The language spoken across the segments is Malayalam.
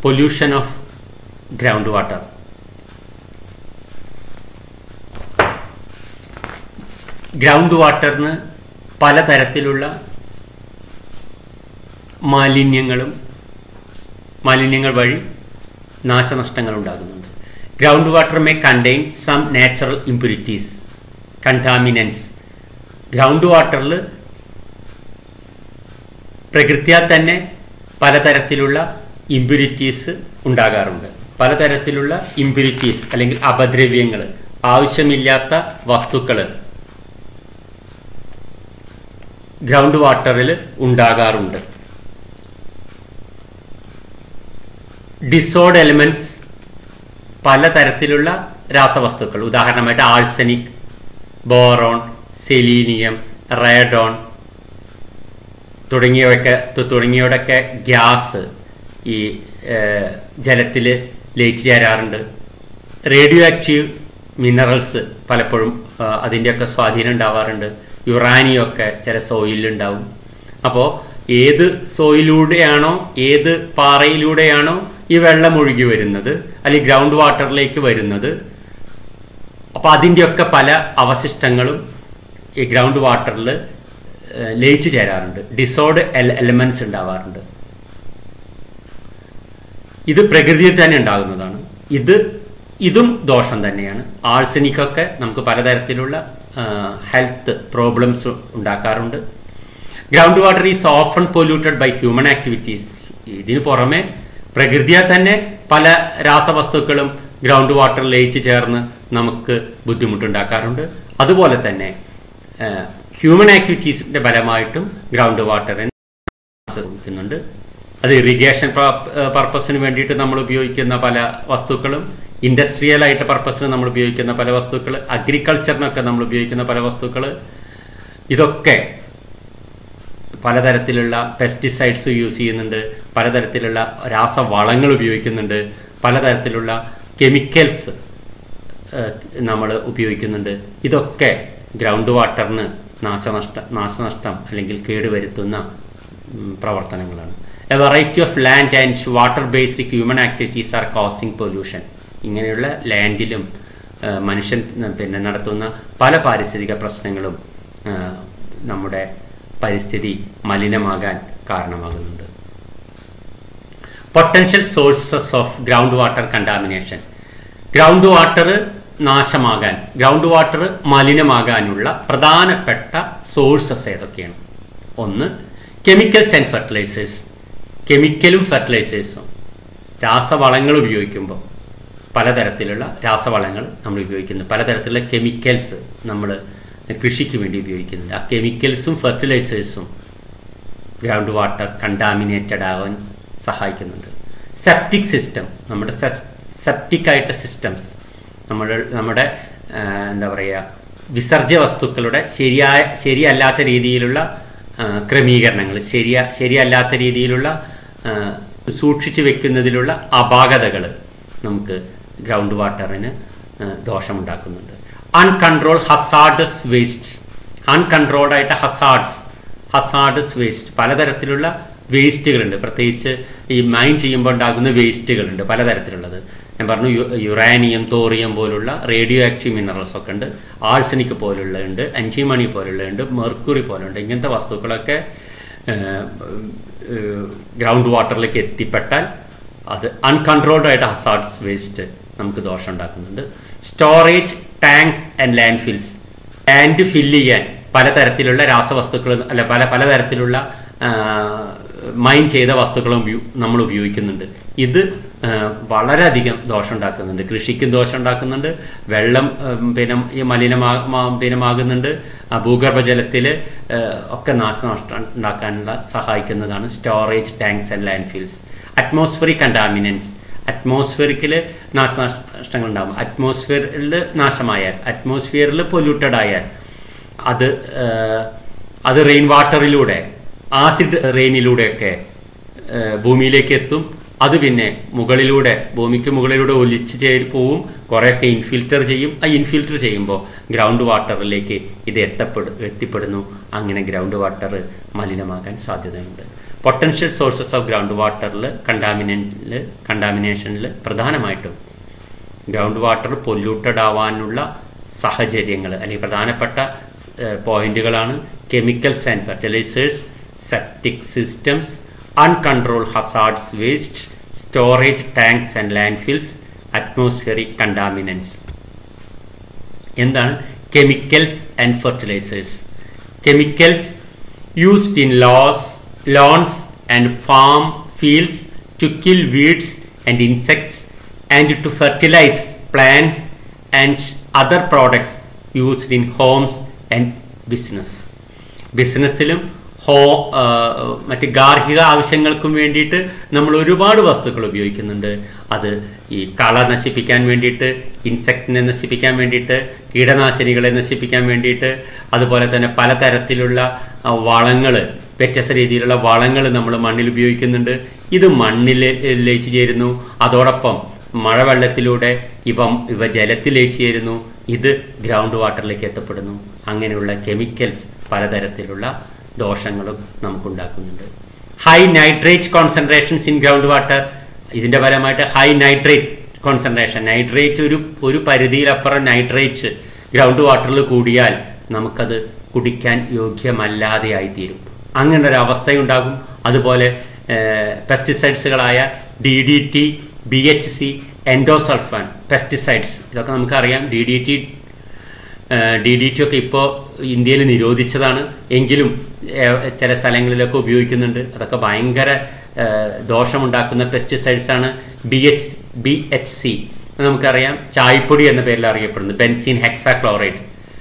Pollution of ground water ground വാട്ടറിന് പലതരത്തിലുള്ള മാലിന്യങ്ങളും മാലിന്യങ്ങൾ വഴി നാശനഷ്ടങ്ങൾ ഉണ്ടാകുന്നുണ്ട് ground water may contain some natural impurities contaminants ground വാട്ടറിൽ പ്രകൃത്യാൽ തന്നെ പലതരത്തിലുള്ള ഇമ്പ്യൂരിറ്റീസ് ഉണ്ടാകാറുണ്ട് പലതരത്തിലുള്ള ഇമ്പ്യൂരിറ്റീസ് അല്ലെങ്കിൽ അപദ്രവ്യങ്ങൾ ആവശ്യമില്ലാത്ത വസ്തുക്കൾ ഗ്രൗണ്ട് വാട്ടറിൽ ഉണ്ടാകാറുണ്ട് ഡിസോർഡ് എലിമെന്റ്സ് പലതരത്തിലുള്ള രാസവസ്തുക്കൾ ഉദാഹരണമായിട്ട് ആഴ്സനിക് ബോറോൺ സെലീനിയം റേഡോൺ തുടങ്ങിയവയൊക്കെ തു- തുടങ്ങിയവയുടെയൊക്കെ ഗ്യാസ് ഈ ജലത്തിൽ ലയിച്ചു ചേരാറുണ്ട് റേഡിയോ ആക്റ്റീവ് മിനറൽസ് പലപ്പോഴും ആ, അതിൻ്റെയൊക്കെ സ്വാധീനം ഉണ്ടാവാറുണ്ട് യുറാനിയം ഒക്കെ ചില സോയിലുണ്ടാവും അപ്പോൾ ഏത് സോയിലൂടെയാണോ ഏത് പാറയിലൂടെയാണോ ഈ വെള്ളം ഒഴുകി വരുന്നത് അല്ലെങ്കിൽ ഗ്രൗണ്ട് വാട്ടറിലേക്ക് വരുന്നത് അപ്പോൾ അതിൻ്റെയൊക്കെ പല അവശിഷ്ടങ്ങളും ഈ ഗ്രൗണ്ട് വാട്ടറിൽ ലയിച്ചു ചേരാറുണ്ട് ഡിസോർഡ് എലമെന്റ്സ് ഉണ്ടാവാറുണ്ട് ഇത് പ്രകൃതിയിൽ തന്നെ ഉണ്ടാകുന്നതാണ് ഇത് ഇതും ദോഷം തന്നെയാണ് ആഴ്സനിക്കൊക്കെ നമുക്ക് പലതരത്തിലുള്ള ഹെൽത്ത് പ്രോബ്ലംസ് ഉണ്ടാക്കാറുണ്ട് ground water is often polluted by human activities ഇതിന് പുറമെ പ്രകൃതിയാൽ തന്നെ പല രാസവസ്തുക്കളും ഗ്രൗണ്ട് വാട്ടർ ലയിച്ച് ചേർന്ന് നമുക്ക് ബുദ്ധിമുട്ടുണ്ടാക്കാറുണ്ട് അതുപോലെ തന്നെ ഹ്യൂമൻ ആക്ടിവിറ്റീസിന്റെ ഫലമായിട്ടും ഗ്രൗണ്ട് വാട്ടറിന് ഉപയോഗിക്കുന്നുണ്ട് അത് ഇറിഗേഷൻ പർപ്പസിന് വേണ്ടിയിട്ട് നമ്മൾ ഉപയോഗിക്കുന്ന പല വസ്തുക്കളും ഇൻഡസ്ട്രിയൽ ആയിട്ട് പർപ്പസിന് നമ്മൾ ഉപയോഗിക്കുന്ന പല വസ്തുക്കൾ അഗ്രികൾച്ചറിനൊക്കെ നമ്മൾ ഉപയോഗിക്കുന്ന പല വസ്തുക്കൾ ഇതൊക്കെ പലതരത്തിലുള്ള പെസ്റ്റിസൈഡ്സ് യൂസ് ചെയ്യുന്നുണ്ട് പലതരത്തിലുള്ള രാസവളങ്ങൾ ഉപയോഗിക്കുന്നുണ്ട് പലതരത്തിലുള്ള കെമിക്കൽസ് നമ്മൾ ഉപയോഗിക്കുന്നുണ്ട് ഇതൊക്കെ ഗ്രൗണ്ട് വാട്ടറിന് നാശനഷ്ട നാശനഷ്ടം അല്ലെങ്കിൽ കേടുവരുത്തുന്ന ഉം, പ്രവർത്തനങ്ങളാണ് a variety of land and water based human activities are causing pollution ഇങ്ങനെയുള്ള ലാൻഡിലും ആ, മനുഷ്യൻ ന- പിന്നെ നടത്തുന്ന പല പാരിസ്ഥിതിക പ്രശ്നങ്ങളും ആ, നമ്മുടെ പരിസ്ഥിതി മലിനമാകാൻ കാരണമാകുന്നുണ്ട് potential sources of ground water contamination ground water നാശമാകാൻ ഗ്രൗണ്ട് വാട്ടർ മലിനമാകാനുള്ള പ്രധാനപ്പെട്ട സോഴ്സസ് ഏതൊക്കെയാണ് ഒന്ന് കെമിക്കൽസ് ആൻഡ് ഫെർട്ടിലൈസേഴ്സ് കെമിക്കലും ഫെർട്ടിലൈസേഴ്സും രാസവളങ്ങൾ ഉപയോഗിക്കുമ്പോൾ പലതരത്തിലുള്ള രാസവളങ്ങൾ നമ്മൾ ഉപയോഗിക്കുന്നു പലതരത്തിലുള്ള കെമിക്കൽസ് നമ്മൾ കൃഷിക്ക് വേണ്ടി ഉപയോഗിക്കുന്നുണ്ട് ആ കെമിക്കൽസും ഫെർട്ടിലൈസേഴ്സും ഗ്രൗണ്ട് വാട്ടർ കണ്ടാമിനേറ്റഡ് ആവാൻ സഹായിക്കുന്നുണ്ട് സെപ്റ്റിക് സിസ്റ്റം നമ്മുടെ സെപ്റ്റിക് ആയിട്ടുള്ള സിസ്റ്റംസ് നമ്മൾ നമ്മുടെ ആ, എന്താ പറയുക വിസർജ്യ വസ്തുക്കളുടെ ശരിയായ ശരിയല്ലാത്ത രീതിയിലുള്ള ആ, ക്രമീകരണങ്ങൾ ശരിയ ശരിയല്ലാത്ത രീതിയിലുള്ള ആ, സൂക്ഷിച്ചു വെക്കുന്നതിലുള്ള അപാകതകൾ നമുക്ക് ഗ്രൗണ്ട് വാട്ടറിന് ആ, ദോഷമുണ്ടാക്കുന്നുണ്ട് അൺകൺട്രോൾ ഹസാർഡസ് വേസ്റ്റ് അൺകൺട്രോൾഡ് ആയിട്ട് ഹസാർഡ്സ് ഹസാർഡസ് വേസ്റ്റ് പലതരത്തിലുള്ള വേസ്റ്റുകളുണ്ട് പ്രത്യേകിച്ച് ഈ മൈൻ ചെയ്യുമ്പോൾ ഉണ്ടാകുന്ന വേസ്റ്റുകളുണ്ട് പലതരത്തിലുള്ളത് ഞാൻ പറഞ്ഞു യു- യുറാനിയം തോറിയം പോലുള്ള റേഡിയോ ആക്റ്റീവ് മിനറൽസ് ഒക്കെ ഉണ്ട് ആഴ്സനിക് പോലുള്ള ഉണ്ട് അഞ്ചിമണി പോലുള്ള ഉണ്ട് മെർക്കുറി പോലുണ്ട് ഇങ്ങനത്തെ വസ്തുക്കളൊക്കെ ഗ്രൗണ്ട് വാട്ടറിലേക്ക് എത്തിപ്പെട്ടാൽ അത് അൺകൺട്രോൾഡ് ആയിട്ട് ഹസാർഡ്സ് വേസ്റ്റ് നമുക്ക് ദോഷം ഉണ്ടാക്കുന്നുണ്ട് storage tanks and landfills landfill ചെയ്യാൻ പലതരത്തിലുള്ള രാസവസ്തുക്കൾ അല്ല പല പലതരത്തിലുള്ള മൈൻ ചെയ്ത വസ്തുക്കളും ഉപയോ- നമ്മൾ ഉപയോഗിക്കുന്നുണ്ട് ഇത് ആ, വളരെയധികം ദോഷം ഉണ്ടാക്കുന്നുണ്ട് കൃഷിക്കും ദോഷം ഉണ്ടാക്കുന്നുണ്ട് വെള്ളം ഉം, പിന്നെ ഈ മലിനമാ മാ- പിന്നമാകുന്നുണ്ട് ആ, ഭൂഗർഭജലത്തിൽ ആ, ഒക്കെ നാശനഷ്ടം ഉണ്ടാക്കാനുള്ള സഹായിക്കുന്നതാണ് storage tanks and landfills atmospheric contaminants അറ്റ്മോസ്ഫിയറിക്കിൽ നാശനഷ്ടങ്ങൾ ഉണ്ടാകും അറ്റ്മോസ്ഫിയറിൽ നാശമായാൽ അറ്റ്മോസ്ഫിയറിൽ പൊല്യൂട്ടഡ് ആയാൽ അത് ആ, അത് റെയിൻ വാട്ടറിലൂടെ ആസിഡ് റെയിനിലൂടെയൊക്കെ ആ, ഭൂമിയിലേക്ക് എത്തും അത് പിന്നെ മുകളിലൂടെ ഭൂമിക്ക് മുകളിലൂടെ ഒലിച്ച് ചേരി പോവും കുറേയൊക്കെ ഇൻഫിൽറ്റർ ചെയ്യും ആ ഇൻഫിൽറ്റർ ചെയ്യുമ്പോൾ ഗ്രൗണ്ട് വാട്ടറിലേക്ക് ഇത് എത്തപ്പെടു എത്തിപ്പെടുന്നു അങ്ങനെ ഗ്രൗണ്ട് വാട്ടർ മലിനമാകാൻ സാധ്യതയുണ്ട് പൊട്ടൻഷ്യൽ സോഴ്സസ് ഓഫ് ഗ്രൗണ്ട് വാട്ടറിൽ കണ്ടാമിനൻറ്റിൽ കണ്ടാമിനേഷനിൽ പ്രധാനമായിട്ടും ഗ്രൗണ്ട് വാട്ടർ പൊല്യൂട്ടഡ് ആവാനുള്ള സാഹചര്യങ്ങൾ അല്ലെങ്കിൽ പ്രധാനപ്പെട്ട പോയിന്റുകളാണ് chemicals and fertilizers septic systems uncontrol hazards waste storage tanks and landfills atmospheric contaminants എന്താണ് chemicals and fertilizers chemicals used in ലോസ് lawns and farm fields to kill weeds and insects and to fertilize plants and other products used in homes and business ബിസിനസ്സിലും ഹോ മറ്റ് ഗാർഹിക ആവശ്യങ്ങൾക്കും വേണ്ടിയിട്ട് നമ്മൾ ഒരുപാട് വസ്തുക്കൾ ഉപയോഗിക്കുന്നുണ്ട് അത് ഈ കള നശിപ്പിക്കാൻ വേണ്ടിയിട്ട് ഇൻസെക്റ്റിനെ നശിപ്പിക്കാൻ വേണ്ടിയിട്ട് കീടനാശിനികളെ നശിപ്പിക്കാൻ വേണ്ടിയിട്ട് അതുപോലെ തന്നെ പലതരത്തിലുള്ള വളങ്ങൾ വ്യത്യസ്ത രീതിയിലുള്ള വളങ്ങൾ നമ്മൾ മണ്ണിൽ ഉപയോഗിക്കുന്നുണ്ട് ഇത് മണ്ണിൽ ലയിച്ചു ചേരുന്നു അതോടൊപ്പം മഴവെള്ളത്തിലൂടെ ഇവ ഇവ ജലത്തിൽ ലയിച്ചു ചേരുന്നു ഇത് ഗ്രൗണ്ട് വാട്ടറിലേക്ക് എത്തപ്പെടുന്നു അങ്ങനെയുള്ള കെമിക്കൽസ് പലതരത്തിലുള്ള ദോഷങ്ങളും നമുക്കുണ്ടാക്കുന്നുണ്ട് high nitrate concentrations in ground water ഇതിൻ്റെ ഫലമായിട്ട് ഹൈ നൈട്രേറ്റ് കോൺസെൻട്രേഷൻ നൈട്രേറ്റ് ഒരു ഒരു പരിധിയിലപ്പുറം നൈട്രേറ്റ് ഗ്രൗണ്ട് വാട്ടറിൽ കൂടിയാൽ നമുക്കത് കുടിക്കാൻ യോഗ്യമല്ലാതെ ആയിത്തീരും അങ്ങനെ ഒരു അവസ്ഥയുണ്ടാകും അതുപോലെ പെസ്റ്റിസൈഡ്സുകളായ D D T B H C endosulfan pesticides ഇതൊക്കെ നമുക്കറിയാം D D T D D T ഒക്കെ ഇപ്പോൾ ഇന്ത്യയിൽ നിരോധിച്ചതാണ് എങ്കിലും ചില സ്ഥലങ്ങളിലൊക്കെ ഉപയോഗിക്കുന്നുണ്ട് അതൊക്കെ ഭയങ്കര ദോഷമുണ്ടാക്കുന്ന പെസ്റ്റിസൈഡ്സ് ആണ് B H B H C നമുക്കറിയാം ചായപ്പൊടി എന്ന പേരിൽ അറിയപ്പെടുന്നത് ബെൻസിൻ ഹെക്സാക്ലോറൈഡ്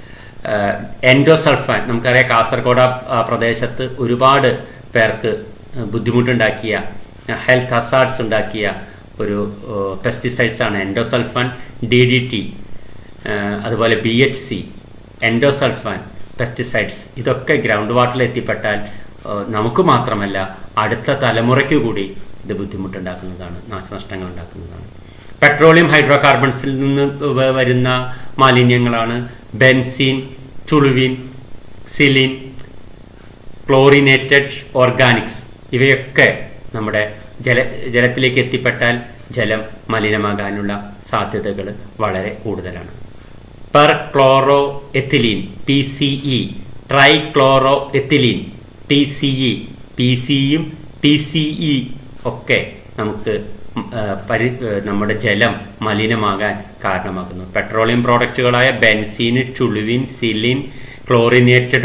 എൻഡോസൾഫാൻ നമുക്കറിയാം കാസർഗോഡ് ആ പ്രദേശത്ത് ഒരുപാട് പേർക്ക് ബുദ്ധിമുട്ടുണ്ടാക്കിയ ഹെൽത്ത് ഹസാർഡ്സ് ഉണ്ടാക്കിയ ഒരു പെസ്റ്റിസൈഡ്സ് ആണ് എൻഡോസൾഫാൻ ഡി ഡി ടി അതുപോലെ B H C endosulfan pesticides ഇതൊക്കെ ഗ്രൗണ്ട് വാട്ടറിൽ എത്തിപ്പെട്ടാൽ നമുക്ക് മാത്രമല്ല അടുത്ത തലമുറയ്ക്ക് കൂടി ഇത് ബുദ്ധിമുട്ടുണ്ടാക്കുന്നതാണ് നാശനഷ്ടങ്ങൾ ഉണ്ടാക്കുന്നതാണ് പെട്രോളിയം ഹൈഡ്രോ കാർബൺസിൽ നിന്ന് വരുന്ന മാലിന്യങ്ങളാണ് benzene toluene xylene chlorinated organics ഇവയൊക്കെ നമ്മുടെ ജല ജലത്തിലേക്ക് എത്തിപ്പെട്ടാൽ ജലം മലിനമാകാനുള്ള സാധ്യതകൾ വളരെ കൂടുതലാണ് perchloroethylene P C E trichloroethylene T C E P സിയും ടി സി ഇ ഒക്കെ നമുക്ക് പരി നമ്മുടെ ജലം മലിനമാകാൻ കാരണമാകുന്നു പെട്രോളിയം പ്രോഡക്റ്റുകളായ benzene toluene xylene chlorinated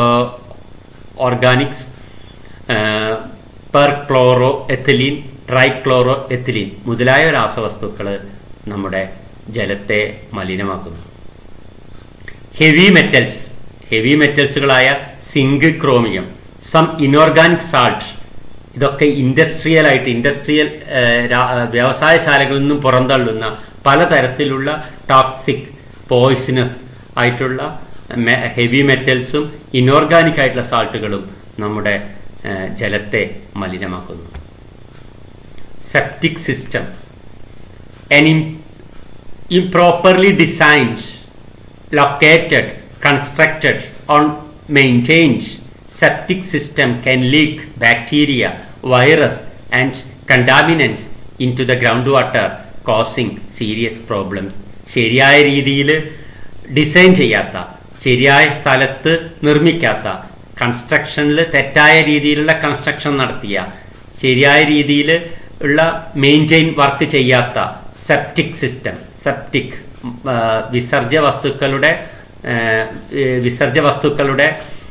organics perchloroethylene trichloroethylene മുതലായ രാസവസ്തുക്കൾ നമ്മുടെ ജലത്തെ മലിനമാക്കുന്നു ഹെവി മെറ്റൽസ് ഹെവി മെറ്റൽസുകളായ zinc chromium some inorganic salt ഇതൊക്കെ ഇൻഡസ്ട്രിയൽ ആയിട്ട് ഇൻഡസ്ട്രിയൽ വ്യവസായശാലകളിൽ നിന്നും പുറന്തള്ളുന്ന പലതരത്തിലുള്ള ടോക്സിക് പോയിസണസ് ആയിട്ടുള്ള ഹെവി മെറ്റൽസും ഇനോർഗാനിക് ആയിട്ടുള്ള സാൾട്ടുകളും നമ്മുടെ ജലത്തെ മലിനമാക്കുന്നു septic system an improperly designed, located, constructed, or maintained septic system can leak bacteria, virus, and contaminants into the groundwater, causing serious problems. ശരിയായ രീതിയിൽ ഡിസൈൻ ചെയ്യാത്ത ശരിയായ സ്ഥലത്ത് നിർമ്മിക്കാത്ത കൺസ്ട്രക്ഷനിൽ തെറ്റായ രീതിയിലുള്ള കൺസ്ട്രക്ഷൻ നടത്തിയ ശരിയായ രീതിയിൽ ഉള്ള മെയിൻറ്റെയിൻ വർക്ക് ചെയ്യാത്ത സെപ്റ്റിക് സിസ്റ്റം സെപ്റ്റിക് വിസർജ്യ വസ്തുക്കളുടെ വിസർജ്യ വസ്തുക്കളുടെ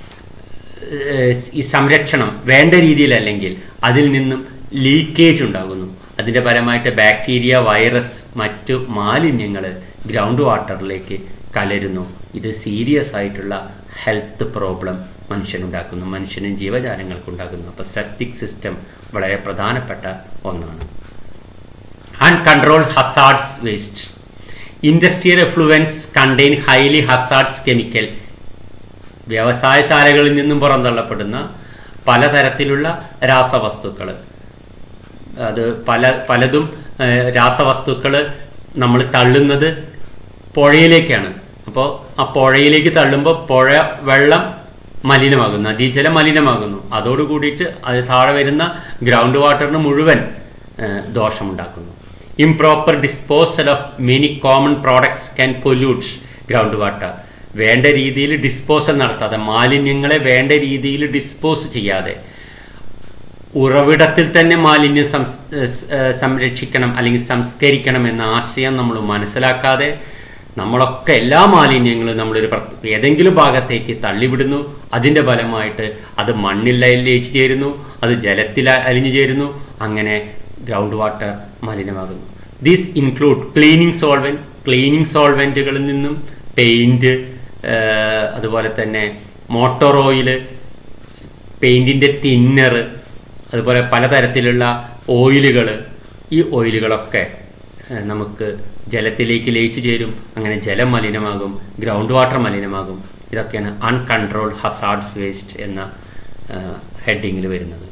ഈ സംരക്ഷണം വേണ്ട രീതിയിലല്ലെങ്കിൽ അതിൽ നിന്നും ലീക്കേജ് ഉണ്ടാകുന്നു അതിൻ്റെ പരമായിട്ട് ബാക്ടീരിയ വൈറസ് മറ്റു മാലിന്യങ്ങൾ ഗ്രൗണ്ട് വാട്ടറിലേക്ക് കലരുന്നു ഇത് സീരിയസ് ആയിട്ടുള്ള ഹെൽത്ത് പ്രോബ്ലം മനുഷ്യനുണ്ടാക്കുന്നു മനുഷ്യനും ജീവജാലങ്ങൾക്കും ഉണ്ടാക്കുന്നു അപ്പോൾ സെപ്റ്റിക് സിസ്റ്റം വളരെ പ്രധാനപ്പെട്ട ഒന്നാണ് uncontrolled hazards waste industrial effluents contain highly hazards chemical വ്യവസായശാലകളിൽ നിന്നും പുറന്തള്ളപ്പെടുന്ന പലതരത്തിലുള്ള രാസവസ്തുക്കൾ അത് പല പലതും രാസവസ്തുക്കൾ നമ്മൾ തള്ളുന്നത് പുഴയിലേക്കാണ് അപ്പോൾ ആ പുഴയിലേക്ക് തള്ളുമ്പോൾ പുഴ വെള്ളം മലിനമാകുന്നു നദീജലം മലിനമാകുന്നു അതോട് കൂടിയിട്ട് അത് താഴെ വരുന്ന ഗ്രൗണ്ട് വാട്ടറിന് മുഴുവൻ ഏഹ്, ദോഷമുണ്ടാക്കുന്നു improper disposal of many common products can pollute ground water വേണ്ട രീതിയിൽ ഡിസ്പോസൽ നടത്താതെ മാലിന്യങ്ങളെ വേണ്ട രീതിയിൽ ഡിസ്പോസ് ചെയ്യാതെ ഉറവിടത്തിൽ തന്നെ മാലിന്യം സംസ് ഏഹ് ഏഹ് സംരക്ഷിക്കണം അല്ലെങ്കിൽ സംസ്കരിക്കണം എന്ന ആശയം നമ്മൾ മനസ്സിലാക്കാതെ നമ്മളൊക്കെ എല്ലാ മാലിന്യങ്ങളും നമ്മളൊരു പ്ര- ഏതെങ്കിലും ഭാഗത്തേക്ക് തള്ളിവിടുന്നു അതിൻ്റെ ഫലമായിട്ട് അത് മണ്ണിൽ ലയിച്ചു ചേരുന്നു അത് ജലത്തിൽ അ- അലിഞ്ഞു ചേരുന്നു അങ്ങനെ ഗ്രൗണ്ട് വാട്ടർ മലിനമാകുന്നു these include cleaning solvent cleaning സോൾവെൻറ്റുകളിൽ നിന്നും പെയിൻറ്റ് അതുപോലെ തന്നെ മോട്ടോർ ഓയില് പെയിൻറ്റിൻ്റെ തിന്നർ അതുപോലെ പലതരത്തിലുള്ള ഓയിലുകൾ ഈ ഓയിലുകളൊക്കെ ഏഹ്, നമുക്ക് ജലത്തിലേക്ക് ലയിച്ചു ചേരും അങ്ങനെ ജലം മലിനമാകും ഗ്രൗണ്ട് വാട്ടർ മലിനമാകും ഇതൊക്കെയാണ് അൺകൺട്രോൾഡ് ഹസാർഡ്സ് വേസ്റ്റ് എന്ന ഹെഡിങ്ങിൽ വരുന്നത്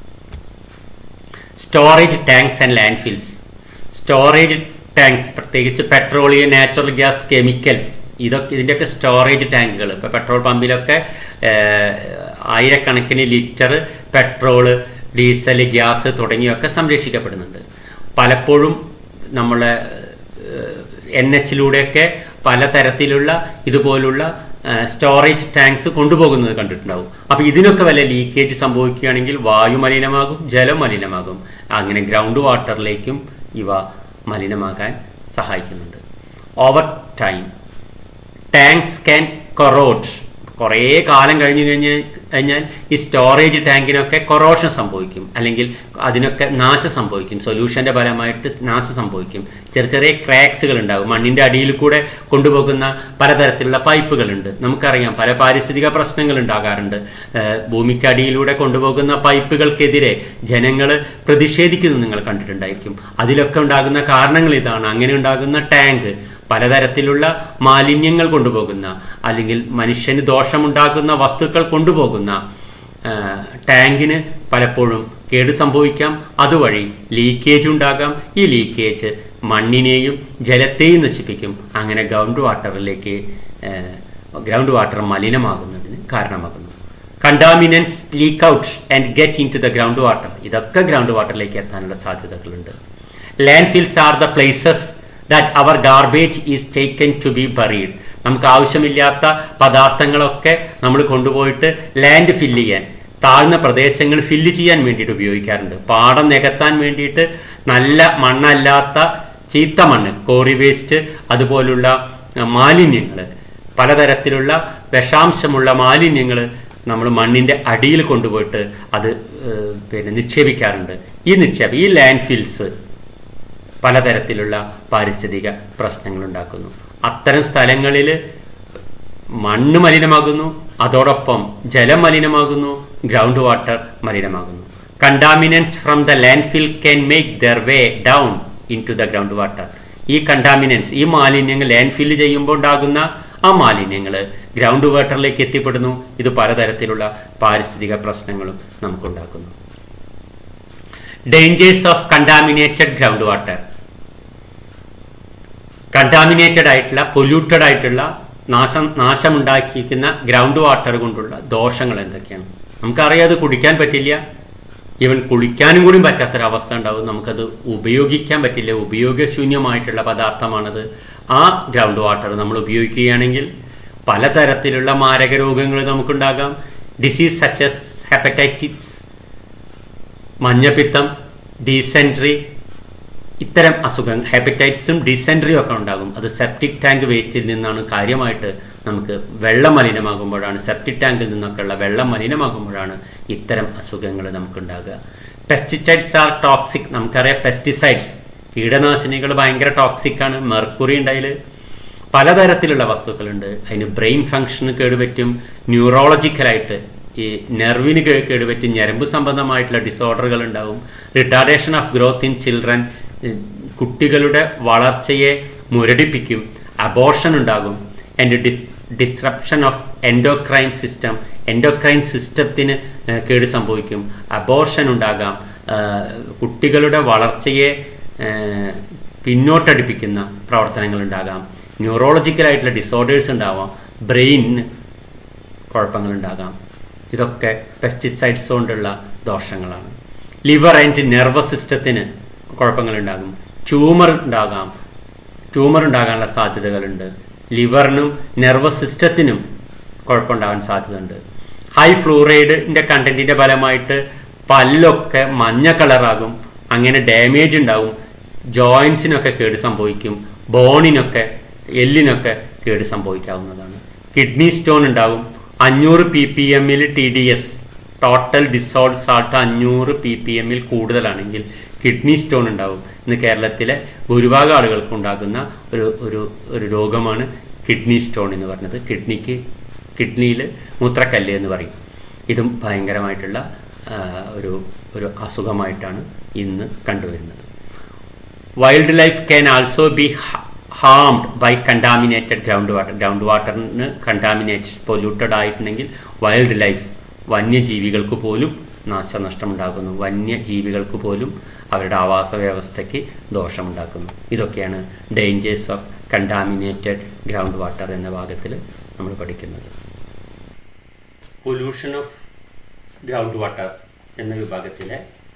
storage tanks and landfills storage tanks പ്രത്യേകിച്ച് പെട്രോളിയം നാച്ചുറൽ ഗ്യാസ് കെമിക്കൽസ് ഇതൊക്കെ ഇതിൻ്റെയൊക്കെ സ്റ്റോറേജ് ടാങ്കുകൾ ഇപ്പോൾ പെട്രോൾ പമ്പിലൊക്കെ ഏഹ്, ആയിരക്കണക്കിന് ലിറ്റർ പെട്രോള് ഡീസൽ ഗ്യാസ് തുടങ്ങിയൊക്കെ സംരക്ഷിക്കപ്പെടുന്നുണ്ട് പലപ്പോഴും നമ്മളെ എൻ എച്ചിലൂടെയൊക്കെ പലതരത്തിലുള്ള ഇതുപോലുള്ള സ്റ്റോറേജ് ടാങ്ക്സ് കൊണ്ടുപോകുന്നത് കണ്ടിട്ടുണ്ടാവും അപ്പോൾ ഇതിനൊക്കെ വല്ല ലീക്കേജ് സംഭവിക്കുകയാണെങ്കിൽ വായു മലിനമാകും ജലം മലിനമാകും അങ്ങനെ ഗ്രൗണ്ട് വാട്ടറിലേക്കും ഇവ മലിനമാകാൻ സഹായിക്കുന്നുണ്ട് over time tanks can corrode കുറേ കാലം കഴിഞ്ഞു കഴിഞ്ഞ് കഴിഞ്ഞാൽ ഈ സ്റ്റോറേജ് ടാങ്കിനൊക്കെ കൊറോഷൻ സംഭവിക്കും അല്ലെങ്കിൽ അതിനൊക്കെ നാശം സംഭവിക്കും സൊല്യൂഷൻ്റെ ഫലമായിട്ട് നാശം സംഭവിക്കും ചെറിയ ചെറിയ ക്രാക്സുകൾ ഉണ്ടാകും മണ്ണിൻ്റെ അടിയിൽ കൂടെ കൊണ്ടുപോകുന്ന പലതരത്തിലുള്ള പൈപ്പുകളുണ്ട് നമുക്കറിയാം പല പാരിസ്ഥിതിക പ്രശ്നങ്ങൾ ഉണ്ടാകാറുണ്ട് ഏഹ് ഭൂമിക്കടിയിലൂടെ കൊണ്ടുപോകുന്ന പൈപ്പുകൾക്കെതിരെ ജനങ്ങൾ പ്രതിഷേധിക്കുന്നത് നിങ്ങൾ കണ്ടിട്ടുണ്ടായിരിക്കും അതിലൊക്കെ ഉണ്ടാകുന്ന കാരണങ്ങൾ ഇതാണ് അങ്ങനെ ഉണ്ടാകുന്ന ടാങ്ക് പലതരത്തിലുള്ള മാലിന്യങ്ങൾ കൊണ്ടുപോകുന്ന അല്ലെങ്കിൽ മനുഷ്യന് ദോഷമുണ്ടാക്കുന്ന വസ്തുക്കൾ കൊണ്ടുപോകുന്ന ആ, ടാങ്കിന് പലപ്പോഴും കേട് സംഭവിക്കാം അതുവഴി ലീക്കേജ് ഉണ്ടാകാം ഈ ലീക്കേജ് മണ്ണിനെയും ജലത്തെയും നശിപ്പിക്കും അങ്ങനെ ഗ്രൗണ്ട് വാട്ടറിലേക്ക് ഗ്രൗണ്ട് വാട്ടർ മലിനമാകുന്നതിന് കാരണമാകുന്നു contaminants leak out and get into the ground water ഇതൊക്കെ ഗ്രൗണ്ട് വാട്ടറിലേക്ക് എത്താനുള്ള സാധ്യതകളുണ്ട് landfills are the places that our garbage is taken to be buried നമുക്ക് ആവശ്യമില്ലാത്ത പദാർത്ഥങ്ങളൊക്കെ നമ്മൾ കൊണ്ടുപോയിട്ട് ലാൻഡ് ഫില്ല് ചെയ്യാൻ താഴ്ന്ന പ്രദേശങ്ങൾ ഫില്ല് ചെയ്യാൻ വേണ്ടിയിട്ട് ഉപയോഗിക്കാറുണ്ട് പാടം നികത്താൻ വേണ്ടിയിട്ട് നല്ല മണ്ണല്ലാത്ത ചീത്ത മണ്ണ് കോറി വേസ്റ്റ് അതുപോലുള്ള മാലിന്യങ്ങൾ പലതരത്തിലുള്ള വിഷാംശമുള്ള മാലിന്യങ്ങൾ നമ്മൾ മണ്ണിൻ്റെ അടിയിൽ കൊണ്ടുപോയിട്ട് അത് ഏഹ്, പിന്നെ നിക്ഷേപിക്കാറുണ്ട് ഈ നിക്ഷേപം ഈ ലാൻഡ് ഫിൽസ് പലതരത്തിലുള്ള പാരിസ്ഥിതിക പ്രശ്നങ്ങൾ ഉണ്ടാക്കുന്നു അത്തരം സ്ഥലങ്ങളിൽ മണ്ണ് മലിനമാകുന്നു അതോടൊപ്പം ജലം മലിനമാകുന്നു ഗ്രൗണ്ട് വാട്ടർ മലിനമാകുന്നു contaminants from the landfill can make their way down into the ground water ഈ കണ്ടാമിനൻസ് ഈ മാലിന്യങ്ങൾ ലാൻഡ് ഫില്ല് ചെയ്യുമ്പോൾ ഉണ്ടാകുന്ന ആ മാലിന്യങ്ങൾ ഗ്രൗണ്ട് വാട്ടറിലേക്ക് എത്തിപ്പെടുന്നു ഇത് പലതരത്തിലുള്ള പാരിസ്ഥിതിക പ്രശ്നങ്ങളും നമുക്കുണ്ടാക്കുന്നു dangers of contaminated ground water contaminated ആയിട്ടുള്ള പൊല്യൂട്ടഡ് ആയിട്ടുള്ള നാശം നാശമുണ്ടാക്കിയിരിക്കുന്ന ഗ്രൗണ്ട് വാട്ടർ കൊണ്ടുള്ള ദോഷങ്ങൾ എന്തൊക്കെയാണ് നമുക്കറിയാം അത് കുടിക്കാൻ പറ്റില്ല ഈവൻ കുളിക്കാനും കൂടി പറ്റാത്തൊരവസ്ഥ ഉണ്ടാവും നമുക്കത് ഉപയോഗിക്കാൻ പറ്റില്ല ഉപയോഗശൂന്യമായിട്ടുള്ള പദാർത്ഥമാണത് ആ ഗ്രൗണ്ട് വാട്ടർ നമ്മൾ ഉപയോഗിക്കുകയാണെങ്കിൽ പലതരത്തിലുള്ള മാരക രോഗങ്ങൾ നമുക്കുണ്ടാകാം ഡിസീസ് സച്ചസ് ഹെപ്പറ്റൈറ്റിസ് മഞ്ഞപ്പിത്തം ഡീസെൻട്രി ഇത്തരം അസുഖങ്ങൾ ഹെപ്പറ്റൈറ്റിസും ഡിസെൻട്രിയും ഒക്കെ ഉണ്ടാകും അത് സെപ്റ്റിക് ടാങ്ക് വേസ്റ്റിൽ നിന്നാണ് കാര്യമായിട്ട് നമുക്ക് വെള്ളം മലിനമാകുമ്പോഴാണ് സെപ്റ്റിക് ടാങ്കിൽ നിന്നൊക്കെയുള്ള വെള്ളം മലിനമാകുമ്പോഴാണ് ഇത്തരം അസുഖങ്ങൾ നമുക്കുണ്ടാകുക പെസ്റ്റിസൈഡ്സ് ആർ ടോക്സിക് നമുക്കറിയാം പെസ്റ്റിസൈഡ്സ് കീടനാശിനികൾ ഭയങ്കര ടോക്സിക് ആണ് മെർക്കുറി ഉണ്ടായിൽ പലതരത്തിലുള്ള വസ്തുക്കളുണ്ട് അതിന് ബ്രെയിൻ ഫങ്ഷന് കേടുപറ്റും ന്യൂറോളജിക്കലായിട്ട് ഈ നെർവിന് കേ- കേടുപറ്റും ഞരമ്പ് സംബന്ധമായിട്ടുള്ള ഡിസോർഡറുകൾ ഉണ്ടാവും retardation of growth in children കുട്ടികളുടെ വളർച്ചയെ മുരടിപ്പിക്കും അബോർഷൻ ഉണ്ടാകും and dis disruption of endocrine system endocrine സിസ്റ്റത്തിന് ഏഹ്, കേട് സംഭവിക്കും അബോർഷൻ ഉണ്ടാകാം ഏഹ്, കുട്ടികളുടെ വളർച്ചയെ ഏഹ്, പിന്നോട്ടടിപ്പിക്കുന്ന പ്രവർത്തനങ്ങൾ ഉണ്ടാകാം ന്യൂറോളജിക്കലായിട്ടുള്ള ഡിസോർഡേഴ്സ് ഉണ്ടാവാം ബ്രെയിൻ കുഴപ്പങ്ങൾ ഉണ്ടാകാം ഇതൊക്കെ പെസ്റ്റിസൈഡ്സ് കൊണ്ടുള്ള ദോഷങ്ങളാണ് ലിവർ ആൻഡ് നെർവസ് സിസ്റ്റത്തിന് കുഴപ്പങ്ങളുണ്ടാകും ട്യൂമർ ഉണ്ടാകാം ട്യൂമർ ഉണ്ടാകാനുള്ള സാധ്യതകളുണ്ട് ലിവറിനും നെർവസ് സിസ്റ്റത്തിനും കുഴപ്പമുണ്ടാകാൻ സാധ്യതയുണ്ട് ഹൈ ഫ്ലൂറൈഡിൻ്റെ കണ്ടന്റിൻ്റെ ഫലമായിട്ട് പല്ലൊക്കെ മഞ്ഞ കളറാകും അങ്ങനെ ഡാമേജ് ഉണ്ടാവും ജോയിൻസിനൊക്കെ കേട് സംഭവിക്കും ബോണിനൊക്കെ എല്ലിനൊക്കെ കേട് സംഭവിക്കാവുന്നതാണ് കിഡ്നി സ്റ്റോൺ ഉണ്ടാവും അഞ്ഞൂറ് പി പി എമ്മിൽ T D S total dissolved salt അഞ്ഞൂറ് പി പി എമ്മിൽ കൂടുതലാണെങ്കിൽ കിഡ്നി സ്റ്റോൺ ഉണ്ടാവും ഇന്ന് കേരളത്തിലെ ഭൂരിഭാഗം ആളുകൾക്ക് ഉണ്ടാകുന്ന ഒരു ഒരു ഒരു രോഗമാണ് കിഡ്നി സ്റ്റോൺ എന്ന് പറയുന്നത് കിഡ്നിക്ക് കിഡ്നിയിൽ മൂത്രക്കല്ല് എന്ന് പറയും ഇതും ഭയങ്കരമായിട്ടുള്ള ആ, ഒരു ഒരു അസുഖമായിട്ടാണ് ഇന്ന് കണ്ടുവരുന്നത് wildlife can also be harmed by contaminated ground water ground വാട്ടറിന് കണ്ടാമിനേറ്റ് പൊല്യൂട്ടഡ് ആയിട്ടുണ്ടെങ്കിൽ വൈൽഡ് ലൈഫ് വന്യജീവികൾക്ക് പോലും നാശനഷ്ടമുണ്ടാക്കുന്നു വന്യജീവികൾക്ക് പോലും അവരുടെ ആവാസ വ്യവസ്ഥയ്ക്ക് ദോഷമുണ്ടാക്കുന്നു ഇതൊക്കെയാണ് dangers of contaminated ground water എന്ന ഭാഗത്തിൽ നമ്മൾ പഠിക്കുന്നത് പൊല്യൂഷൻ ഓഫ് ഗ്രൗണ്ട് വാട്ടർ എന്ന വിഭാഗത്തിലെ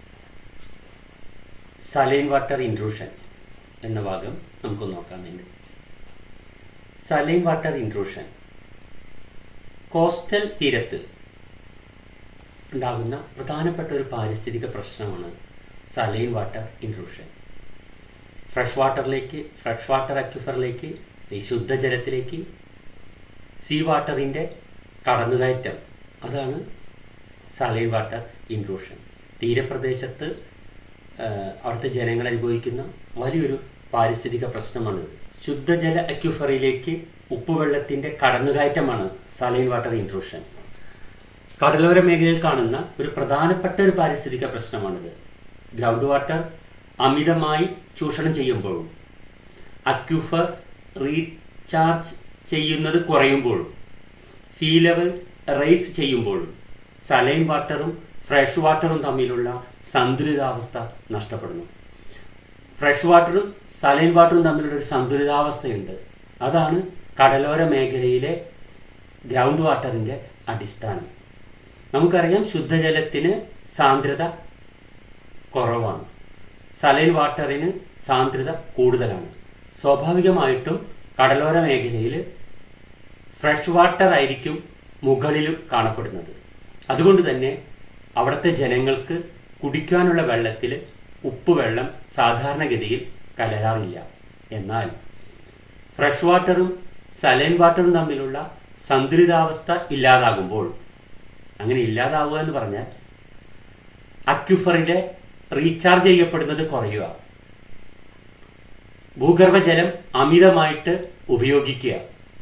സലൈൻ വാട്ടർ ഇൻട്രൂഷൻ എന്ന ഭാഗം നമുക്ക് നോക്കാൻ വേണ്ടി സലൈൻ വാട്ടർ ഇൻട്രൂഷൻ കോസ്റ്റൽ തീരത്ത് ഉണ്ടാകുന്ന പ്രധാനപ്പെട്ട ഒരു പാരിസ്ഥിതിക പ്രശ്നമാണ് സലൈൻ വാട്ടർ ഇൻട്രൂഷൻ ഫ്രഷ് വാട്ടറിലേക്ക് ഫ്രഷ് വാട്ടർ അക്യുഫറിലേക്ക് ഈ ശുദ്ധജലത്തിലേക്ക് സീ വാട്ടറിൻ്റെ കടന്നുകയറ്റം അതാണ് സലൈൻ വാട്ടർ ഇൻട്രൂഷൻ തീരപ്രദേശത്ത് ആ, അവിടുത്തെ ജനങ്ങൾ അനുഭവിക്കുന്ന വലിയൊരു പാരിസ്ഥിതിക പ്രശ്നമാണിത് ശുദ്ധജല അക്യുഫറിലേക്ക് ഉപ്പുവെള്ളത്തിൻ്റെ കടന്നുകയറ്റമാണ് സലൈൻ വാട്ടർ ഇൻട്രൂഷൻ കടലോര മേഖലയിൽ കാണുന്ന ഒരു പ്രധാനപ്പെട്ട ഒരു പാരിസ്ഥിതിക പ്രശ്നമാണിത് ഗ്രൗണ്ട് വാട്ടർ അമിതമായി ചൂഷണം ചെയ്യുമ്പോഴും അക്യുഫർ റീചാർജ് ചെയ്യുന്നത് കുറയുമ്പോഴും സീ ലെവൽ റൈസ് ചെയ്യുമ്പോഴും സലൈൻ വാട്ടറും ഫ്രഷ് വാട്ടറും തമ്മിലുള്ള സന്തുലിതാവസ്ഥ നഷ്ടപ്പെടുന്നു ഫ്രഷ് വാട്ടറും സലൈൻ വാട്ടറും തമ്മിലുള്ള ഒരു സന്തുലിതാവസ്ഥയുണ്ട് അതാണ് കടലോര മേഖലയിലെ ഗ്രൗണ്ട് വാട്ടറിൻ്റെ അടിസ്ഥാനം നമുക്കറിയാം ശുദ്ധജലത്തിന് സാന്ദ്രത കുറവാണ് സലൈൻ വാട്ടറിന് സാന്ദ്രത കൂടുതലാണ് സ്വാഭാവികമായിട്ടും കടലോര മേഖലയിൽ ഫ്രഷ് വാട്ടർ ആയിരിക്കും മുകളിൽ കാണപ്പെടുന്നത് അതുകൊണ്ട് തന്നെ അവിടുത്തെ ജനങ്ങൾക്ക് കുടിക്കാനുള്ള വെള്ളത്തിൽ ഉപ്പുവെള്ളം സാധാരണഗതിയിൽ കലരാറില്ല എന്നാൽ ഫ്രഷ് വാട്ടറും സലൈൻ വാട്ടറും തമ്മിലുള്ള സന്തുലിതാവസ്ഥ ഇല്ലാതാകുമ്പോൾ അങ്ങനെ ഇല്ലാതാവുക എന്ന് പറഞ്ഞാൽ അക്യുഫറിലെ റീചാർജ് ചെയ്യപ്പെടുന്നത് കുറയുക ഭൂഗർഭജലം അമിതമായിട്ട് ഉപയോഗിക്കുക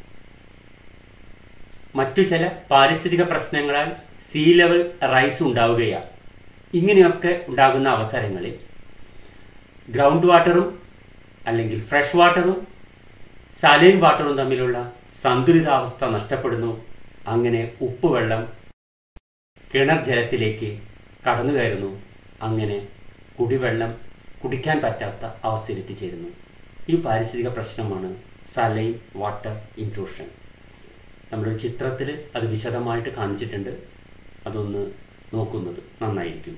മറ്റു ചില പാരിസ്ഥിതിക പ്രശ്നങ്ങളാൽ സീ ലെവൽ റൈസ് ഉണ്ടാവുകയാണ് ഇങ്ങനെയൊക്കെ ഉണ്ടാകുന്ന അവസരങ്ങളിൽ ഗ്രൗണ്ട് വാട്ടറും അല്ലെങ്കിൽ ഫ്രഷ് വാട്ടറും സലൈൻ വാട്ടറും തമ്മിലുള്ള സന്തുലിതാവസ്ഥ നഷ്ടപ്പെടുന്നു അങ്ങനെ ഉപ്പുവെള്ളം കിണർ ജലത്തിലേക്ക് കടന്നു കയറുന്നു അങ്ങനെ കുടിവെള്ളം കുടിക്കാൻ പറ്റാത്ത അവസ്ഥയിൽ എത്തിച്ചേരുന്നു ഈ പാരിസ്ഥിതിക പ്രശ്നമാണ് സലൈൻ വാട്ടർ ഇൻട്രൂഷൻ നമ്മുടെ ചിത്രത്തിൽ അത് വിശദമായിട്ട് കാണിച്ചിട്ടുണ്ട് അതൊന്ന് നോക്കുന്നത് നന്നായിരിക്കും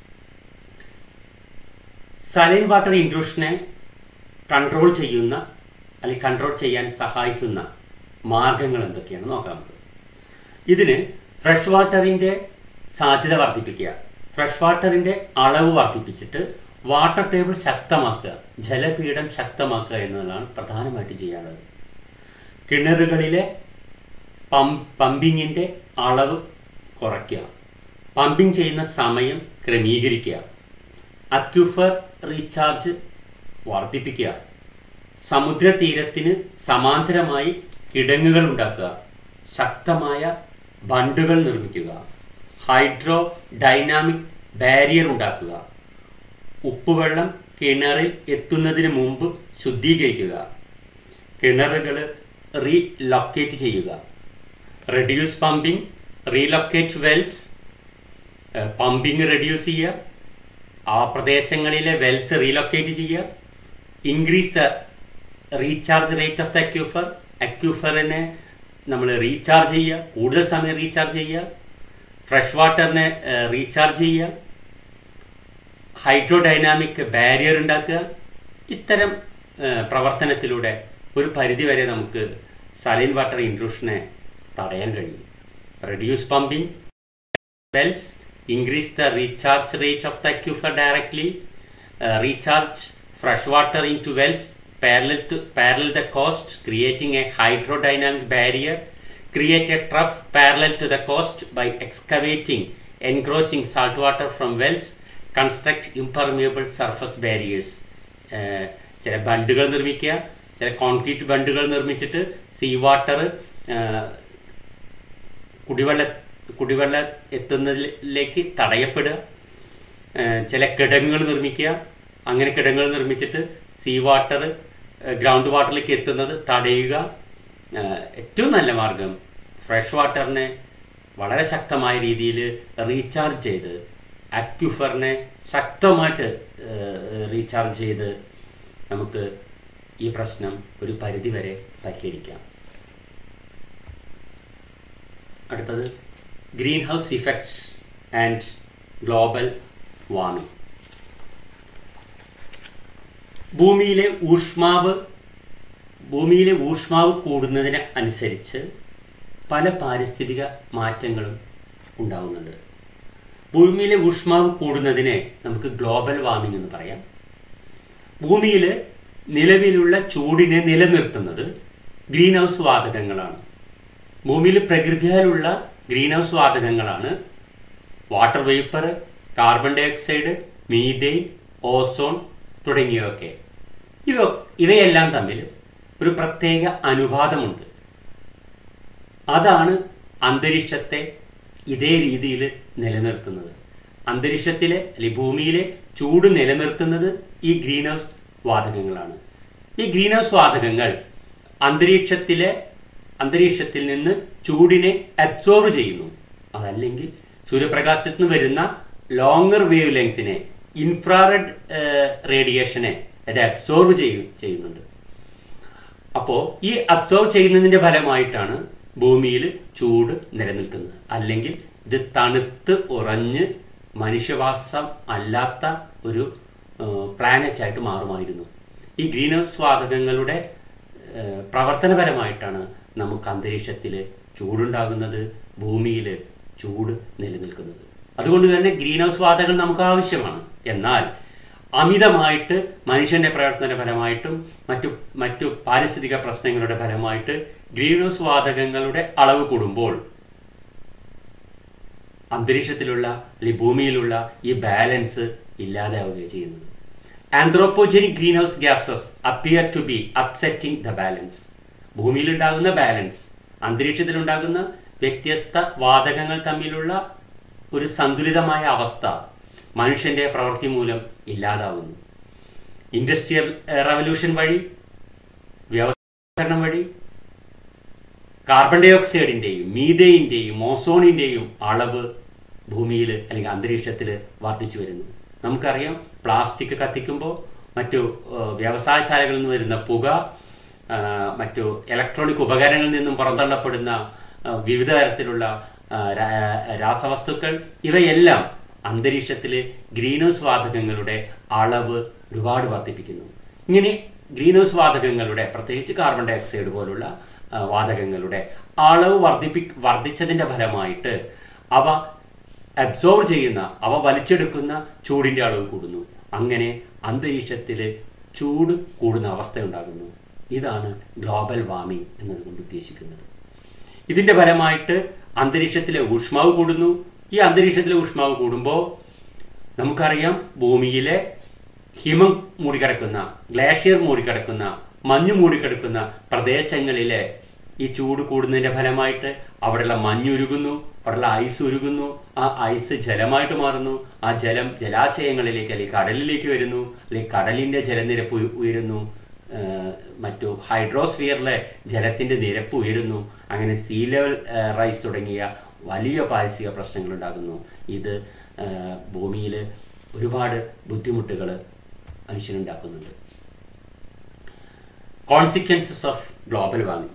സലൈൻ വാട്ടർ ഇൻട്രൂഷനെ കൺട്രോൾ ചെയ്യുന്ന അല്ലെങ്കിൽ കൺട്രോൾ ചെയ്യാൻ സഹായിക്കുന്ന മാർഗങ്ങൾ എന്തൊക്കെയാണ് നോക്കാം നമുക്ക് ഇതിന് ഫ്രഷ് വാട്ടറിൻ്റെ സാധ്യത വർദ്ധിപ്പിക്കുക ഫ്രഷ് വാട്ടറിൻ്റെ അളവ് വർദ്ധിപ്പിച്ചിട്ട് വാട്ടർ ടേബിൾ ശക്തമാക്കുക ജലപീഠം ശക്തമാക്കുക എന്നതാണ് പ്രധാനമായിട്ട് ചെയ്യാനുള്ളത് കിണറുകളിലെ പമ്പ് പമ്പിങ്ങിൻ്റെ അളവ് കുറയ്ക്കുക പമ്പിങ് ചെയ്യുന്ന സമയം ക്രമീകരിക്കുക അക്യുഫർ റീചാർജ് വർദ്ധിപ്പിക്കുക സമുദ്രതീരത്തിന് സമാന്തരമായി കിടങ്ങുകൾ ഉണ്ടാക്കുക ശക്തമായ ബണ്ടുകൾ നിർമ്മിക്കുക ഹൈഡ്രോ ഡൈനാമിക് ബാരിയർ ഉണ്ടാക്കുക ഉപ്പുവെള്ളം കിണറിൽ എത്തുന്നതിന് മുമ്പ് ശുദ്ധീകരിക്കുക കിണറുകൾ റീലൊക്കേറ്റ് ചെയ്യുക reduce pumping relocate wells pumping reduce ചെയ്യുക ആ പ്രദേശങ്ങളിലെ വെൽസ് റീലൊക്കേറ്റ് ചെയ്യുക increase the recharge rate of the aquifer അക്യൂഫറിനെ നമ്മൾ റീചാർജ് ചെയ്യുക കൂടുതൽ സമയം റീചാർജ് ചെയ്യുക ഫ്രഷ് വാട്ടറിനെ റീചാർജ് ചെയ്യുക ഹൈഡ്രോഡൈനാമിക് ബാരിയർ ഉണ്ടാക്കുക ഇത്തരം ഏഹ്, പ്രവർത്തനത്തിലൂടെ ഒരു പരിധിവരെ നമുക്ക് സലൈൻ വാട്ടർ ഇൻട്രൂഷനെ തടയാൻ കഴിയും reduce pumping wells, increase the recharge rate of the aquifer directly, uh, recharge fresh water into wells parallel to parallel the coast, creating a hydrodynamic barrier, create a trough parallel to the coast by excavating, encroaching saltwater from wells, construct impermeable surface barriers. Uh, ചില ബണ്ടുകൾ നിർമ്മിക്കുക ചില കോൺക്രീറ്റ് ബണ്ടുകൾ നിർമ്മിച്ചിട്ട് സീ വാട്ടർ കുടിവെള്ള കുടിവെള്ള എത്തുന്നതിലേക്ക് തടയപ്പെടുക ഏഹ് ചില കിടങ്ങുകൾ നിർമ്മിക്കുക അങ്ങനെ കിടങ്ങുകൾ നിർമ്മിച്ചിട്ട് സീ വാട്ടർ ഗ്രൗണ്ട് വാട്ടറിലേക്ക് എത്തുന്നത് തടയുക ഏഹ് ഏറ്റവും നല്ല മാർഗം ഫ്രഷ് വാട്ടറിനെ വളരെ ശക്തമായ രീതിയിൽ റീചാർജ് ചെയ്ത് അക്യുഫറിനെ ശക്തമായിട്ട് റീചാർജ് ചെയ്ത് നമുക്ക് ഈ പ്രശ്നം ഒരു പരിധിവരെ പരിഹരിക്കാം അടുത്തത് greenhouse effect and global warming ഭൂമിയിലെ ഊഷ്മാവ് ഭൂമിയിലെ ഊഷ്മാവ് കൂടുന്നതിന് അനുസരിച്ച് പല പാരിസ്ഥിതിക മാറ്റങ്ങളും ഉണ്ടാകുന്നുണ്ട് ഭൂമിയിലെ ഊഷ്മാവ് കൂടുന്നതിനെ നമുക്ക് ഗ്ലോബൽ വാർമിംഗ് എന്ന് പറയാം ഭൂമിയിൽ നിലവിലുള്ള ചൂടിനെ നിലനിർത്തുന്നത് ഗ്രീൻ ഹൗസ് വാതകങ്ങളാണ് ഭൂമിയിൽ പ്രകൃതിയാലുള്ള ഗ്രീൻ ഹൗസ് വാതകങ്ങളാണ് water vapour carbon dioxide methane ozone തുടങ്ങിയവയൊക്കെ ഇവ ഇവയെല്ലാം തമ്മിൽ ഒരു പ്രത്യേക അനുപാതമുണ്ട് അതാണ് അന്തരീക്ഷത്തെ ഇതേ രീതിയിൽ നിലനിർത്തുന്നത് അന്തരീക്ഷത്തിലെ അല്ലെങ്കിൽ ഭൂമിയിലെ ചൂട് നിലനിർത്തുന്നത് ഈ ഗ്രീൻ ഹൗസ് വാതകങ്ങളാണ് ഈ ഗ്രീൻ ഹൗസ് വാതകങ്ങൾ അന്തരീക്ഷത്തിലെ അന്തരീക്ഷത്തിൽ നിന്ന് ചൂടിനെ അബ്സോർവ് ചെയ്യുന്നു അതല്ലെങ്കിൽ സൂര്യപ്രകാശത്തിൽ നിന്ന് വരുന്ന ലോങ്ങർ വേവ് ലെങ്തിനെ ഇൻഫ്രാറെഡ് റേഡിയേഷനെ അത് അബ്സോർവ് ചെയ്യും ചെയ്യുന്നുണ്ട് അപ്പോൾ ഈ അബ്സോർവ് ചെയ്യുന്നതിൻ്റെ ഫലമായിട്ടാണ് ഭൂമിയിൽ ചൂട് നിലനിൽക്കുന്നത് അല്ലെങ്കിൽ ഇത് തണുത്ത് ഉറഞ്ഞ് മനുഷ്യവാസം അല്ലാത്ത ഒരു പ്ലാനറ്റായിട്ട് മാറുമായിരുന്നു ഈ ഗ്രീൻ ഹൗസ് വാതകങ്ങളുടെ ഏഹ്, പ്രവർത്തനപരമായിട്ടാണ് നമുക്ക് അന്തരീക്ഷത്തിൽ ചൂടുണ്ടാകുന്നത് ഭൂമിയിൽ ചൂട് നിലനിൽക്കുന്നത് അതുകൊണ്ട് തന്നെ ഗ്രീൻ ഹൗസ് വാതകങ്ങൾ നമുക്ക് ആവശ്യമാണ് എന്നാൽ അമിതമായിട്ട് മനുഷ്യന്റെ പ്രവർത്തന ഫലമായിട്ടും മറ്റു മറ്റു പാരിസ്ഥിതിക പ്രശ്നങ്ങളുടെ ഫലമായിട്ട് ഗ്രീൻ ഹൗസ് വാതകങ്ങളുടെ അളവ് കൂടുമ്പോൾ അന്തരീക്ഷത്തിലുള്ള അല്ലെങ്കിൽ ഭൂമിയിലുള്ള ഈ ബാലൻസ് ഇല്ലാതാവുകയാണ് ചെയ്യുന്നത് anthropogenic greenhouse gases appear to be upsetting the balance ഭൂമിയിലുണ്ടാകുന്ന ബാലൻസ് അന്തരീക്ഷത്തിലുണ്ടാകുന്ന വ്യത്യസ്ത വാതകങ്ങൾ തമ്മിലുള്ള ഒരു സന്തുലിതമായ അവസ്ഥ മനുഷ്യന്റെ പ്രവൃത്തി മൂലം ഇല്ലാതാവുന്നു ഇൻഡസ്ട്രിയൽ റവല്യൂഷൻ വഴി വ്യവസായീകരണം വഴി കാർബൺ ഡൈ ഓക്സൈഡിൻ്റെയും മീതയിൻ്റെയും ഓസോണിൻ്റെയും അളവ് ഭൂമിയിൽ അല്ലെങ്കിൽ അന്തരീക്ഷത്തിൽ വർദ്ധിച്ചു വരുന്നു നമുക്കറിയാം പ്ലാസ്റ്റിക് കത്തിക്കുമ്പോൾ മറ്റു ഏഹ്, വ്യവസായശാലകളിൽ നിന്ന് വരുന്ന പുക ആ, മറ്റു ഇലക്ട്രോണിക് ഉപകരണങ്ങളിൽ നിന്നും പുറന്തള്ളപ്പെടുന്ന ആ, വിവിധ തരത്തിലുള്ള ആ, രാ- രാസവസ്തുക്കൾ ഇവയെല്ലാം അന്തരീക്ഷത്തിൽ ഗ്രീൻ ഹൗസ് വാതകങ്ങളുടെ അളവ് ഒരുപാട് വർദ്ധിപ്പിക്കുന്നു ഇങ്ങനെ ഗ്രീൻ ഹൗസ് വാതകങ്ങളുടെ പ്രത്യേകിച്ച് കാർബൺ ഡൈ ഓക്സൈഡ് പോലുള്ള ആ, വാതകങ്ങളുടെ അളവ് വർദ്ധിപ്പി വർദ്ധിച്ചതിൻ്റെ ഫലമായിട്ട് അവ അബ്സോർവ് ചെയ്യുന്ന അവ വലിച്ചെടുക്കുന്ന ചൂടിൻ്റെ അളവ് കൂടുന്നു അങ്ങനെ അന്തരീക്ഷത്തിൽ ചൂട് കൂടുന്ന അവസ്ഥ ഉണ്ടാകുന്നു ഇതാണ് ഗ്ലോബൽ വാർമിംഗ് എന്നതുകൊണ്ട് ഉദ്ദേശിക്കുന്നത് ഇതിൻ്റെ ഫലമായിട്ട് അന്തരീക്ഷത്തിലെ ഊഷ്മാവ് കൂടുന്നു ഈ അന്തരീക്ഷത്തിലെ ഊഷ്മാവ് കൂടുമ്പോൾ നമുക്കറിയാം ഭൂമിയിലെ ഹിമം മൂടിക്കിടക്കുന്ന ഗ്ലാഷ്യർ മൂടിക്കിടക്കുന്ന മഞ്ഞ് മൂടിക്കിടക്കുന്ന പ്രദേശങ്ങളിലെ ഈ ചൂട് കൂടുന്നതിന്റെ ഫലമായിട്ട് അവിടെയുള്ള മഞ്ഞുരുകുന്നു അവിടെയുള്ള ഐസ് ഉരുകുന്നു ആ ഐസ് ജലമായിട്ട് മാറുന്നു ആ ജലം ജലാശയങ്ങളിലേക്ക് അല്ലെങ്കിൽ കടലിലേക്ക് വരുന്നു അല്ലെങ്കിൽ കടലിന്റെ ജലനിരപ്പ് ഉയ- ഉയരുന്നു ഏഹ് മറ്റു ഹൈഡ്രോസ്ഫിയറിലെ ജലത്തിന്റെ നിരപ്പ് ഉയരുന്നു അങ്ങനെ സീ ലെവൽ റൈസ് തുടങ്ങിയ വലിയ പാരിസ്ഥിതിക പ്രശ്നങ്ങൾ ഉണ്ടാകുന്നു ഇത് ഭൂമിയിൽ ഒരുപാട് ബുദ്ധിമുട്ടുകൾ മനുഷ്യനുണ്ടാക്കുന്നുണ്ട് consequences of global warming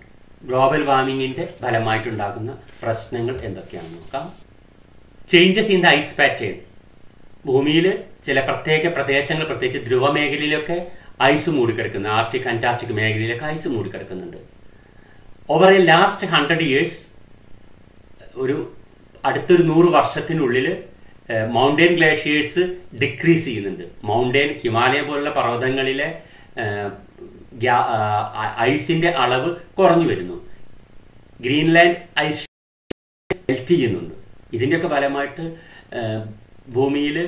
global വാർമിങ്ങിൻ്റെ ഫലമായിട്ടുണ്ടാകുന്ന പ്രശ്നങ്ങൾ എന്തൊക്കെയാണെന്ന് നോക്കാം changes in the ice pattern ഭൂമിയിൽ ചില പ്രത്യേക പ്രദേശങ്ങൾ പ്രത്യേകിച്ച് ധ്രുവ മേഖലയിലൊക്കെ ഐസ് മൂടിക്കിടക്കുന്നു ആർട്ടിക് അന്റാർട്ടിക് മേഖലയിലൊക്കെ ഐസ് മൂടിക്കിടക്കുന്നുണ്ട് over a last hundred years ഒരു അടുത്തൊരു നൂറ് വർഷത്തിനുള്ളിൽ മൗണ്ടൻ ഗ്ലേഷ്യേഴ്സ് ഡിക്രീസ് ചെയ്യുന്നുണ്ട് മൗണ്ടൻ ഹിമാലയ പോലുള്ള പർവ്വതങ്ങളിലെ ഏഹ്, ഗ്യാ- ആ, ഐസിന്റെ അളവ് കുറഞ്ഞു വരുന്നു ഗ്രീൻലാൻഡ് ഐസ് മെൽറ്റ് ചെയ്യുന്നുണ്ട് ഇതിൻ്റെയൊക്കെ ഫലമായിട്ട് ഭൂമിയിൽ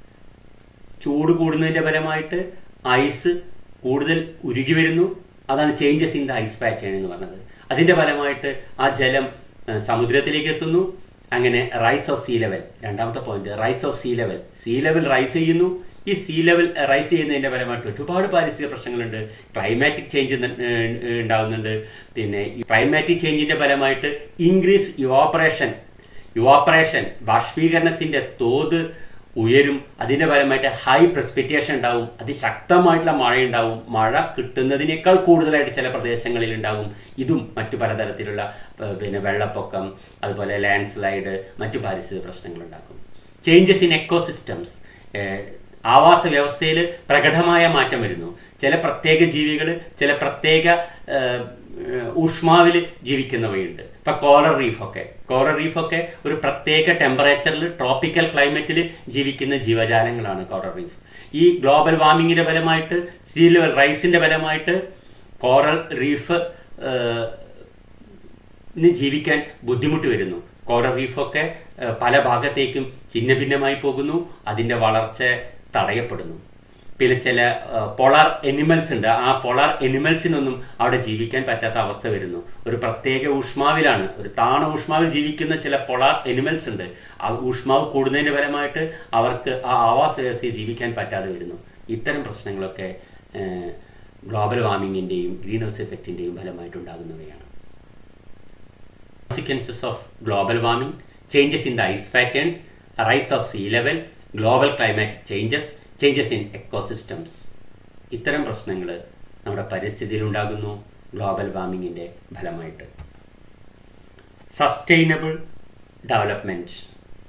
ചൂട് കൂടുന്നതിൻ്റെ ഫലമായിട്ട് ഐസ് കൂടുതൽ ഉരുകി വരുന്നു അതാണ് changes in the ice pattern എന്ന് പറഞ്ഞത് അതിൻ്റെ ഫലമായിട്ട് ആ ജലം ആ, സമുദ്രത്തിലേക്ക് എത്തുന്നു അങ്ങനെ റൈസ് ഓഫ് സീ ലെവൽ രണ്ടാമത്തെ point rise of sea level sea level rise ചെയ്യുന്നു ഈ സീ ലെവൽ റൈസ് ചെയ്യുന്നതിൻ്റെ ഫലമായിട്ട് ഒരുപാട് പാരിസ്ഥിതിക പ്രശ്നങ്ങളുണ്ട് ക്ലൈമാറ്റിക് ചേഞ്ച് ഉണ്ടാകുന്നുണ്ട് പിന്നെ ഈ ക്ലൈമാറ്റിക് ചേഞ്ചിൻ്റെ ഫലമായിട്ട് ഇൻക്രീസ് യുവാപ്പറേഷൻ യുവാപ്പറേഷൻ ബാഷ്പീകരണത്തിൻ്റെ തോത് ഉയരും അതിൻ്റെ ഫലമായിട്ട് ഹൈ പ്രസിപ്പിറ്റേഷൻ ഉണ്ടാവും അതിശക്തമായിട്ടുള്ള മഴയുണ്ടാവും മഴ കിട്ടുന്നതിനേക്കാൾ കൂടുതലായിട്ട് ചില പ്രദേശങ്ങളിൽ ഉണ്ടാവും ഇതും മറ്റു പലതരത്തിലുള്ള ഏർ, പിന്നെ വെള്ളപ്പൊക്കം അതുപോലെ ലാൻഡ് സ്ലൈഡ് മറ്റു പാരിസ്ഥിതിക പ്രശ്നങ്ങളുണ്ടാക്കും ചേഞ്ചസ് ഇൻ എക്കോസിസ്റ്റംസ് ആവാസ വ്യവസ്ഥയിൽ പ്രകടമായ മാറ്റം വരുന്നു ചില പ്രത്യേക ജീവികൾ ചില പ്രത്യേക ഏർ, ഏർ, ഊഷ്മാവിൽ ജീവിക്കുന്നവയുണ്ട് ഇപ്പൊ കോറൽ റീഫൊക്കെ കോറൽ റീഫൊക്കെ ഒരു പ്രത്യേക ടെമ്പറേച്ചറിൽ ട്രോപ്പിക്കൽ ക്ലൈമറ്റിൽ ജീവിക്കുന്ന ജീവജാലങ്ങളാണ് കോറൽ റീഫ് ഈ ഗ്ലോബൽ വാർമിങ്ങിന്റെ ഫലമായിട്ട് സീ ലെവൽ റൈസിന്റെ ഫലമായിട്ട് കോറൽ റീഫ് ഏർ, ന് ജീവിക്കാൻ ബുദ്ധിമുട്ട് വരുന്നു കോറൽ റീഫൊക്കെ ഏഹ്, പല ഭാഗത്തേക്കും ഛിന്ന ഭിന്നമായി പോകുന്നു അതിൻ്റെ വളർച്ച തടയപ്പെടുന്നു പിന്നെ ചില പൊളാർ എനിമൽസ് ഉണ്ട് ആ പൊളാർ എനിമൽസിനൊന്നും അവിടെ ജീവിക്കാൻ പറ്റാത്ത അവസ്ഥ വരുന്നു ഒരു പ്രത്യേക ഊഷ്മാവിലാണ് ഒരു താണ ഊഷ്മാവിൽ ജീവിക്കുന്ന ചില പൊളാർ എനിമൽസ് ഉണ്ട് ആ ഊഷ്മാവ് കൂടുന്നതിൻ്റെ ഫലമായിട്ട് അവർക്ക് ആ ആവാസ വ്യവസ്ഥയിൽ ജീവിക്കാൻ പറ്റാതെ വരുന്നു ഇത്തരം പ്രശ്നങ്ങളൊക്കെ ഗ്ലോബൽ വാർമിങ്ങിൻ്റെയും ഗ്രീൻ ഹൗസ് എഫക്റ്റിൻ്റെയും ഫലമായിട്ടുണ്ടാകുന്നവയാണ് consequences of global warming, changes in the ice patterns, a rise of sea level, global climatic changes, changes in ecosystems. ഇത്തരം പ്രശ്നങ്ങൾ നമ്മുടെ പരിസ്ഥിതിയിൽ ഉണ്ടാകുന്നു ഗ്ലോബൽ വാർമിങ്ങിൻ്റെ ഫലമായിട്ട് സസ്റ്റൈനബിൾ ഡെവലപ്മെൻറ്റ്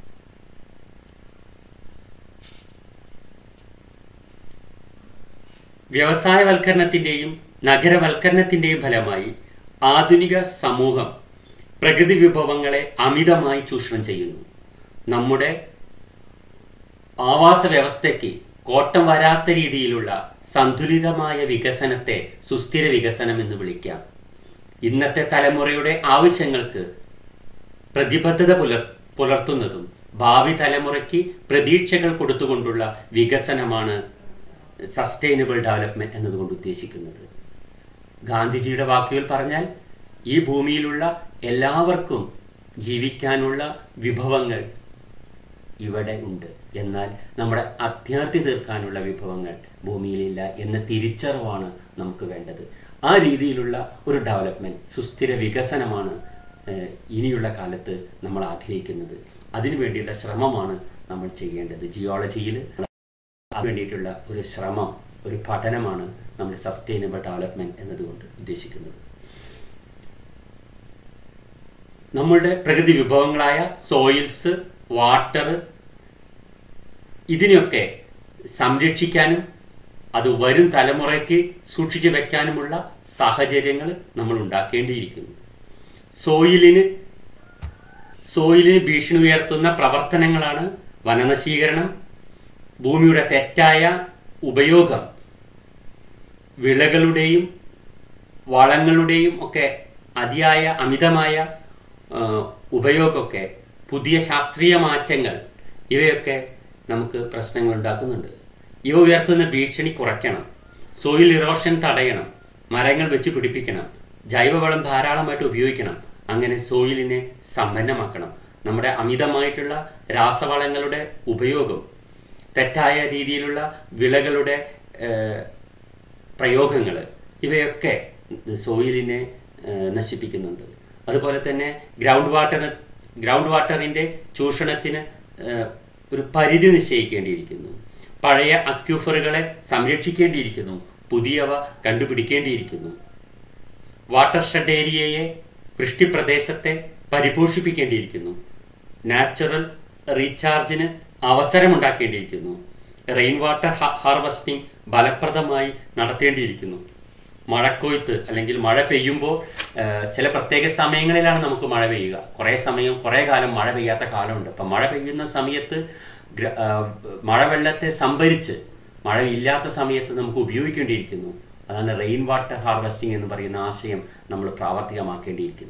വ്യവസായവൽക്കരണത്തിൻ്റെയും നഗരവൽക്കരണത്തിൻ്റെയും ഫലമായി ആധുനിക സമൂഹം പ്രകൃതി വിഭവങ്ങളെ അമിതമായി ചൂഷണം ചെയ്യുന്നു നമ്മുടെ ആവാസ വ്യവസ്ഥയ്ക്ക് കോട്ടം വരാത്ത രീതിയിലുള്ള സന്തുലിതമായ വികസനത്തെ സുസ്ഥിര വികസനം എന്ന് വിളിക്കാം ഇന്നത്തെ തലമുറയുടെ ആവശ്യങ്ങൾക്ക് പ്രതിബദ്ധത പുലർ പുലർത്തുന്നതും ഭാവി തലമുറയ്ക്ക് പ്രതീക്ഷകൾ കൊടുത്തുകൊണ്ടുള്ള വികസനമാണ് സസ്റ്റൈനബിൾ ഡെവലപ്മെന്റ് എന്നതുകൊണ്ട് ഉദ്ദേശിക്കുന്നത് ഗാന്ധിജിയുടെ വാക്കുകൾ പറഞ്ഞാൽ ഈ ഭൂമിയിലുള്ള എല്ലാവർക്കും ജീവിക്കാനുള്ള വിഭവങ്ങൾ ഇവിടെ ഉണ്ട് എന്നാൽ നമ്മുടെ അത്യാർത്ഥി തീർക്കാനുള്ള വിഭവങ്ങൾ ഭൂമിയിലില്ല എന്ന തിരിച്ചറിവാണ് നമുക്ക് വേണ്ടത് ആ രീതിയിലുള്ള ഒരു ഡെവലപ്മെന്റ് സുസ്ഥിര വികസനമാണ് ഏഹ്, ഇനിയുള്ള കാലത്ത് നമ്മൾ ആഗ്രഹിക്കുന്നത് അതിനു വേണ്ടിയുള്ള ശ്രമമാണ് നമ്മൾ ചെയ്യേണ്ടത് ജിയോളജിയിൽ അതിനു വേണ്ടിയിട്ടുള്ള ഒരു ശ്രമം ഒരു പഠനമാണ് നമ്മൾ സസ്റ്റൈനബിൾ ഡെവലപ്മെന്റ് എന്നതുകൊണ്ട് ഉദ്ദേശിക്കുന്നത് നമ്മളുടെ പ്രകൃതി വിഭവങ്ങളായ സോയിൽസ് വാട്ടർ ഇതിനെയൊക്കെ സംരക്ഷിക്കാനും അത് വരും തലമുറയ്ക്ക് സൂക്ഷിച്ചു വെക്കാനുമുള്ള സാഹചര്യങ്ങൾ നമ്മൾ ഉണ്ടാക്കേണ്ടിയിരിക്കുന്നു സോയിലിന് സോയിലിന് ഭീഷണി ഉയർത്തുന്ന പ്രവർത്തനങ്ങളാണ് വനനശീകരണം ഭൂമിയുടെ തെറ്റായ ഉപയോഗം വിളകളുടെയും വളങ്ങളുടെയും ഒക്കെ അതിയായ അമിതമായ ആ, ഉപയോഗമൊക്കെ പുതിയ ശാസ്ത്രീയ മാറ്റങ്ങൾ ഇവയൊക്കെ നമുക്ക് പ്രശ്നങ്ങൾ ഉണ്ടാക്കുന്നുണ്ട് ഇവ ഉയർത്തുന്ന ഭീഷണി കുറയ്ക്കണം സോയിൽ ഇറോഷൻ തടയണം മരങ്ങൾ വെച്ച് പിടിപ്പിക്കണം ജൈവവളം ധാരാളമായിട്ട് ഉപയോഗിക്കണം അങ്ങനെ സോയിലിനെ സമ്പന്നമാക്കണം നമ്മുടെ അമിതമായിട്ടുള്ള രാസവളങ്ങളുടെ ഉപയോഗം തെറ്റായ രീതിയിലുള്ള വിളകളുടെ പ്രയോഗങ്ങൾ ഇവയൊക്കെ സോയിലിനെ ഏഹ്, നശിപ്പിക്കുന്നുണ്ട് അതുപോലെ തന്നെ ഗ്രൗണ്ട് വാട്ടർ ഗ്രൗണ്ട് വാട്ടറിൻ്റെ ചൂഷണത്തിന് ഏഹ്, ഒരു പരിധി നിശ്ചയിക്കേണ്ടിയിരിക്കുന്നു പഴയ അക്യൂഫറുകളെ സംരക്ഷിക്കേണ്ടിയിരിക്കുന്നു പുതിയവ കണ്ടുപിടിക്കേണ്ടിയിരിക്കുന്നു വാട്ടർ ഷെഡ് ഏരിയയെ വൃഷ്ടിപ്രദേശത്തെ പരിപോഷിപ്പിക്കേണ്ടിയിരിക്കുന്നു നാച്ചുറൽ റീചാർജിന് അവസരമുണ്ടാക്കേണ്ടിയിരിക്കുന്നു റെയിൻ വാട്ടർ ഹാർവസ്റ്റിംഗ് ഫലപ്രദമായി നടത്തേണ്ടിയിരിക്കുന്നു മഴക്കൊയ്ത്ത് അല്ലെങ്കിൽ മഴ പെയ്യുമ്പോൾ ചില പ്രത്യേക സമയങ്ങളിലാണ് നമുക്ക് മഴ പെയ്യുക കുറേ സമയം കുറേ കാലം മഴ പെയ്യാത്ത കാലമുണ്ട് അപ്പം മഴ പെയ്യുന്ന സമയത്ത് ഗ്ര- ആ, മഴവെള്ളത്തെ സംഭരിച്ച് മഴയില്ലാത്ത സമയത്ത് നമുക്ക് ഉപയോഗിക്കേണ്ടിയിരിക്കുന്നു അതാണ് റെയിൻ വാട്ടർ ഹാർവസ്റ്റിംഗ് എന്ന് പറയുന്ന ആശയം നമ്മൾ പ്രാവർത്തികമാക്കേണ്ടിയിരിക്കുന്നു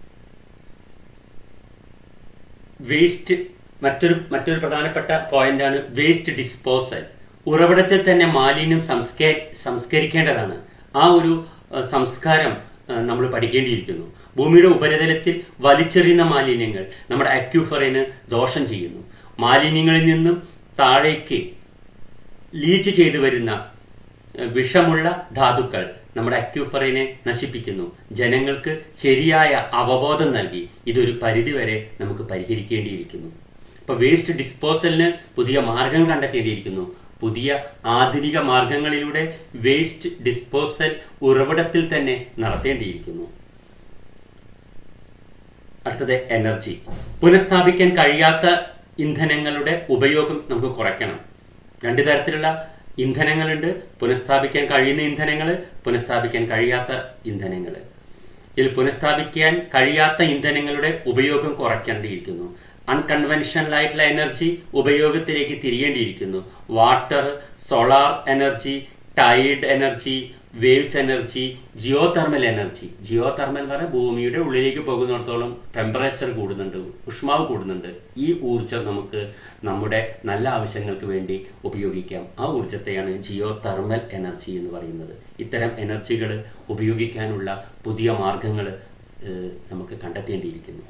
വേസ്റ്റ് മറ്റൊരു മറ്റൊരു പ്രധാനപ്പെട്ട പോയിന്റാണ് വേസ്റ്റ് ഡിസ്പോസൽ ഉറവിടത്തിൽ തന്നെ മാലിന്യം സംസ്കേ സംസ്കരിക്കേണ്ടതാണ് ആ ഒരു അഹ്, സംസ്കാരം നമ്മൾ പഠിക്കേണ്ടിയിരിക്കുന്നു ഭൂമിയുടെ ഉപരിതലത്തിൽ വലിച്ചെറിയുന്ന മാലിന്യങ്ങൾ നമ്മുടെ അക്യൂഫറിന് ദോഷം ചെയ്യുന്നു മാലിന്യങ്ങളിൽ നിന്നും താഴേക്ക് ലീച്ച് ചെയ്തു വരുന്ന ഏഹ്, വിഷമുള്ള ധാതുക്കൾ നമ്മുടെ അക്യൂഫറിനെ നശിപ്പിക്കുന്നു ജനങ്ങൾക്ക് ശരിയായ അവബോധം നൽകി ഇതൊരു പരിധിവരെ നമുക്ക് പരിഹരിക്കേണ്ടിയിരിക്കുന്നു ഇപ്പൊ വേസ്റ്റ് ഡിസ്പോസലിന് പുതിയ മാർഗം കണ്ടെത്തേണ്ടിയിരിക്കുന്നു പുതിയ ആധുനിക മാർഗങ്ങളിലൂടെ വേസ്റ്റ് ഡിസ്പോസൽ ഉറവിടത്തിൽ തന്നെ നടത്തേണ്ടിയിരിക്കുന്നു അടുത്തത് എനർജി പുനഃസ്ഥാപിക്കാൻ കഴിയാത്ത ഇന്ധനങ്ങളുടെ ഉപയോഗം നമുക്ക് കുറയ്ക്കണം രണ്ട് തരത്തിലുള്ള ഇന്ധനങ്ങളുണ്ട് പുനഃസ്ഥാപിക്കാൻ കഴിയുന്ന ഇന്ധനങ്ങൾ പുനഃസ്ഥാപിക്കാൻ കഴിയാത്ത ഇന്ധനങ്ങൾ ഇതിൽ പുനഃസ്ഥാപിക്കാൻ കഴിയാത്ത ഇന്ധനങ്ങളുടെ ഉപയോഗം കുറയ്ക്കേണ്ടിയിരിക്കുന്നു അൺകൺവെൻഷണൽ ആയിട്ടുള്ള എനർജി ഉപയോഗത്തിലേക്ക് തിരിയേണ്ടിയിരിക്കുന്നു water solar energy tide energy waves energy geothermal energy geothermal എന്ന് പറഞ്ഞാൽ ഭൂമിയുടെ ഉള്ളിലേക്ക് പോകുന്നിടത്തോളം ടെമ്പറേച്ചർ കൂടുന്നുണ്ട് ഉഷ്മാവ് കൂടുന്നുണ്ട് ഈ ഊർജ്ജം നമുക്ക് നമ്മുടെ നല്ല ആവശ്യങ്ങൾക്ക് വേണ്ടി ഉപയോഗിക്കാം ആ ഊർജ്ജത്തെയാണ് ജിയോ തെർമൽ എനർജി എന്ന് പറയുന്നത് ഇത്തരം എനർജികൾ ഉപയോഗിക്കാനുള്ള പുതിയ മാർഗങ്ങൾ നമുക്ക് കണ്ടെത്തേണ്ടിയിരിക്കുന്നു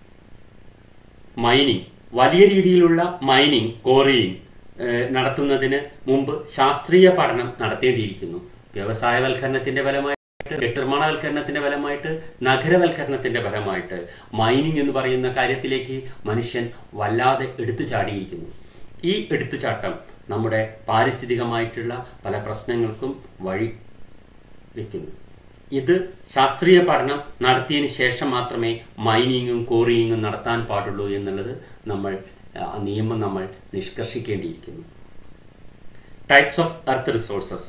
മൈനിങ് വലിയ രീതിയിലുള്ള മൈനിങ് കോറിയിങ് ഏഹ്, നടത്തുന്നതിന് മുമ്പ് ശാസ്ത്രീയ പഠനം നടത്തേണ്ടിയിരിക്കുന്നു വ്യവസായവൽക്കരണത്തിന്റെ ഫലമായിട്ട് കെട്ടിർമാണവൽക്കരണത്തിന്റെ ഫലമായിട്ട് നഗരവൽക്കരണത്തിന്റെ ഫലമായിട്ട് മൈനിങ് എന്ന് പറയുന്ന കാര്യത്തിലേക്ക് മനുഷ്യൻ വല്ലാതെ എടുത്തു ചാടിയിരിക്കുന്നു ഈ എടുത്തുചാട്ടം നമ്മുടെ പാരിസ്ഥിതികമായിട്ടുള്ള പല പ്രശ്നങ്ങൾക്കും വഴി വെക്കുന്നു ഇത് ശാസ്ത്രീയ പഠനം നടത്തിയതിന് ശേഷം മാത്രമേ മൈനിങ്ങും കോറിയിങ്ങും നടത്താൻ പാടുള്ളൂ എന്നുള്ളത് നമ്മൾ ആ നിയമം നമ്മൾ നിഷ്കർഷിക്കേണ്ടിയിരിക്കുന്നു ടൈപ്സ് ഓഫ് എർത്ത് റിസോഴ്സസ്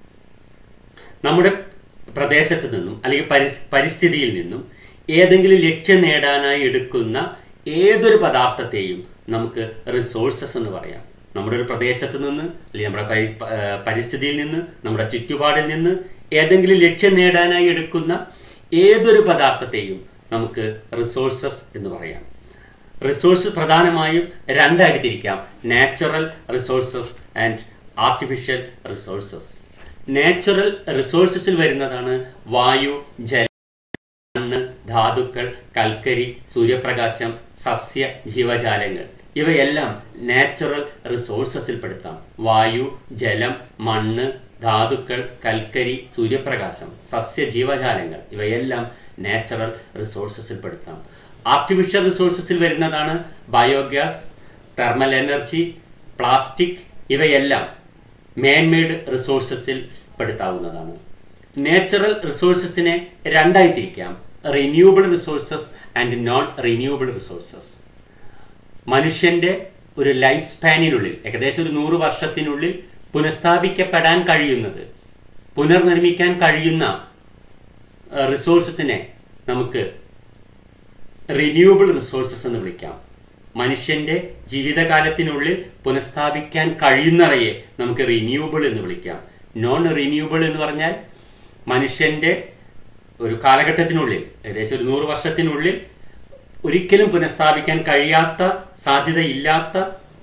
നമ്മുടെ പ്രദേശത്ത് നിന്നും അല്ലെങ്കിൽ പരിസ് പരിസ്ഥിതിയിൽ നിന്നും ഏതെങ്കിലും ലക്ഷ്യം നേടാനായി എടുക്കുന്ന ഏതൊരു പദാർത്ഥത്തെയും നമുക്ക് റിസോഴ്സസ് എന്ന് പറയാം നമ്മുടെ ഒരു പ്രദേശത്ത് നിന്ന് അല്ലെങ്കിൽ നമ്മുടെ പരി പ- ആ, പരിസ്ഥിതിയിൽ നിന്ന് നമ്മുടെ ചുറ്റുപാടിൽ നിന്ന് ഏതെങ്കിലും ലക്ഷ്യം നേടാനായി എടുക്കുന്ന ഏതൊരു പദാർത്ഥത്തെയും നമുക്ക് റിസോഴ്സസ് എന്ന് പറയാം റിസോഴ്സ് പ്രധാനമായും രണ്ടായിട്ട് തിരിക്കാം natural resources and artificial resources natural റിസോഴ്സസിൽ വരുന്നതാണ് വായു ജല മണ്ണ് ധാതുക്കൾ കൽക്കരി സൂര്യപ്രകാശം സസ്യ ജീവജാലങ്ങൾ ഇവയെല്ലാം നാച്ചുറൽ റിസോഴ്സസിൽ പെടുത്താം വായു ജലം മണ്ണ് ധാതുക്കൾ കൽക്കരി സൂര്യപ്രകാശം സസ്യ ജീവജാലങ്ങൾ ഇവയെല്ലാം നാച്ചുറൽ റിസോഴ്സസിൽ പെടുത്താം ആർട്ടിഫിഷ്യൽ റിസോഴ്സസിൽ വരുന്നതാണ് ബയോഗ്യാസ് തെർമൽ എനർജി പ്ലാസ്റ്റിക് ഇവയെല്ലാം മാൻമെയ്ഡ് റിസോഴ്സസിൽ പെടുത്താവുന്നതാണ് നാച്ചുറൽ റിസോഴ്സസിനെ രണ്ടായി തിരിക്കാം renewable resources and non renewable resources മനുഷ്യന്റെ ഒരു ലൈഫ് സ്പാനിനുള്ളിൽ ഏകദേശം ഒരു നൂറ് വർഷത്തിനുള്ളിൽ പുനഃസ്ഥാപിക്കപ്പെടാൻ കഴിയുന്നത് പുനർനിർമ്മിക്കാൻ കഴിയുന്ന റിസോഴ്സസിനെ നമുക്ക് റിന്യൂവബിൾ റിസോഴ്സസ് എന്ന് വിളിക്കാം മനുഷ്യന്റെ ജീവിതകാലത്തിനുള്ളിൽ പുനഃസ്ഥാപിക്കാൻ കഴിയുന്നവയെ നമുക്ക് റിന്യൂവബിൾ എന്ന് വിളിക്കാം നോൺ റിന്യൂവബിൾ എന്ന് പറഞ്ഞാൽ മനുഷ്യന്റെ ഒരു കാലഘട്ടത്തിനുള്ളിൽ ഏകദേശം ഒരു നൂറ് വർഷത്തിനുള്ളിൽ ഒരിക്കലും പുനഃസ്ഥാപിക്കാൻ കഴിയാത്ത സാധ്യതയില്ലാത്ത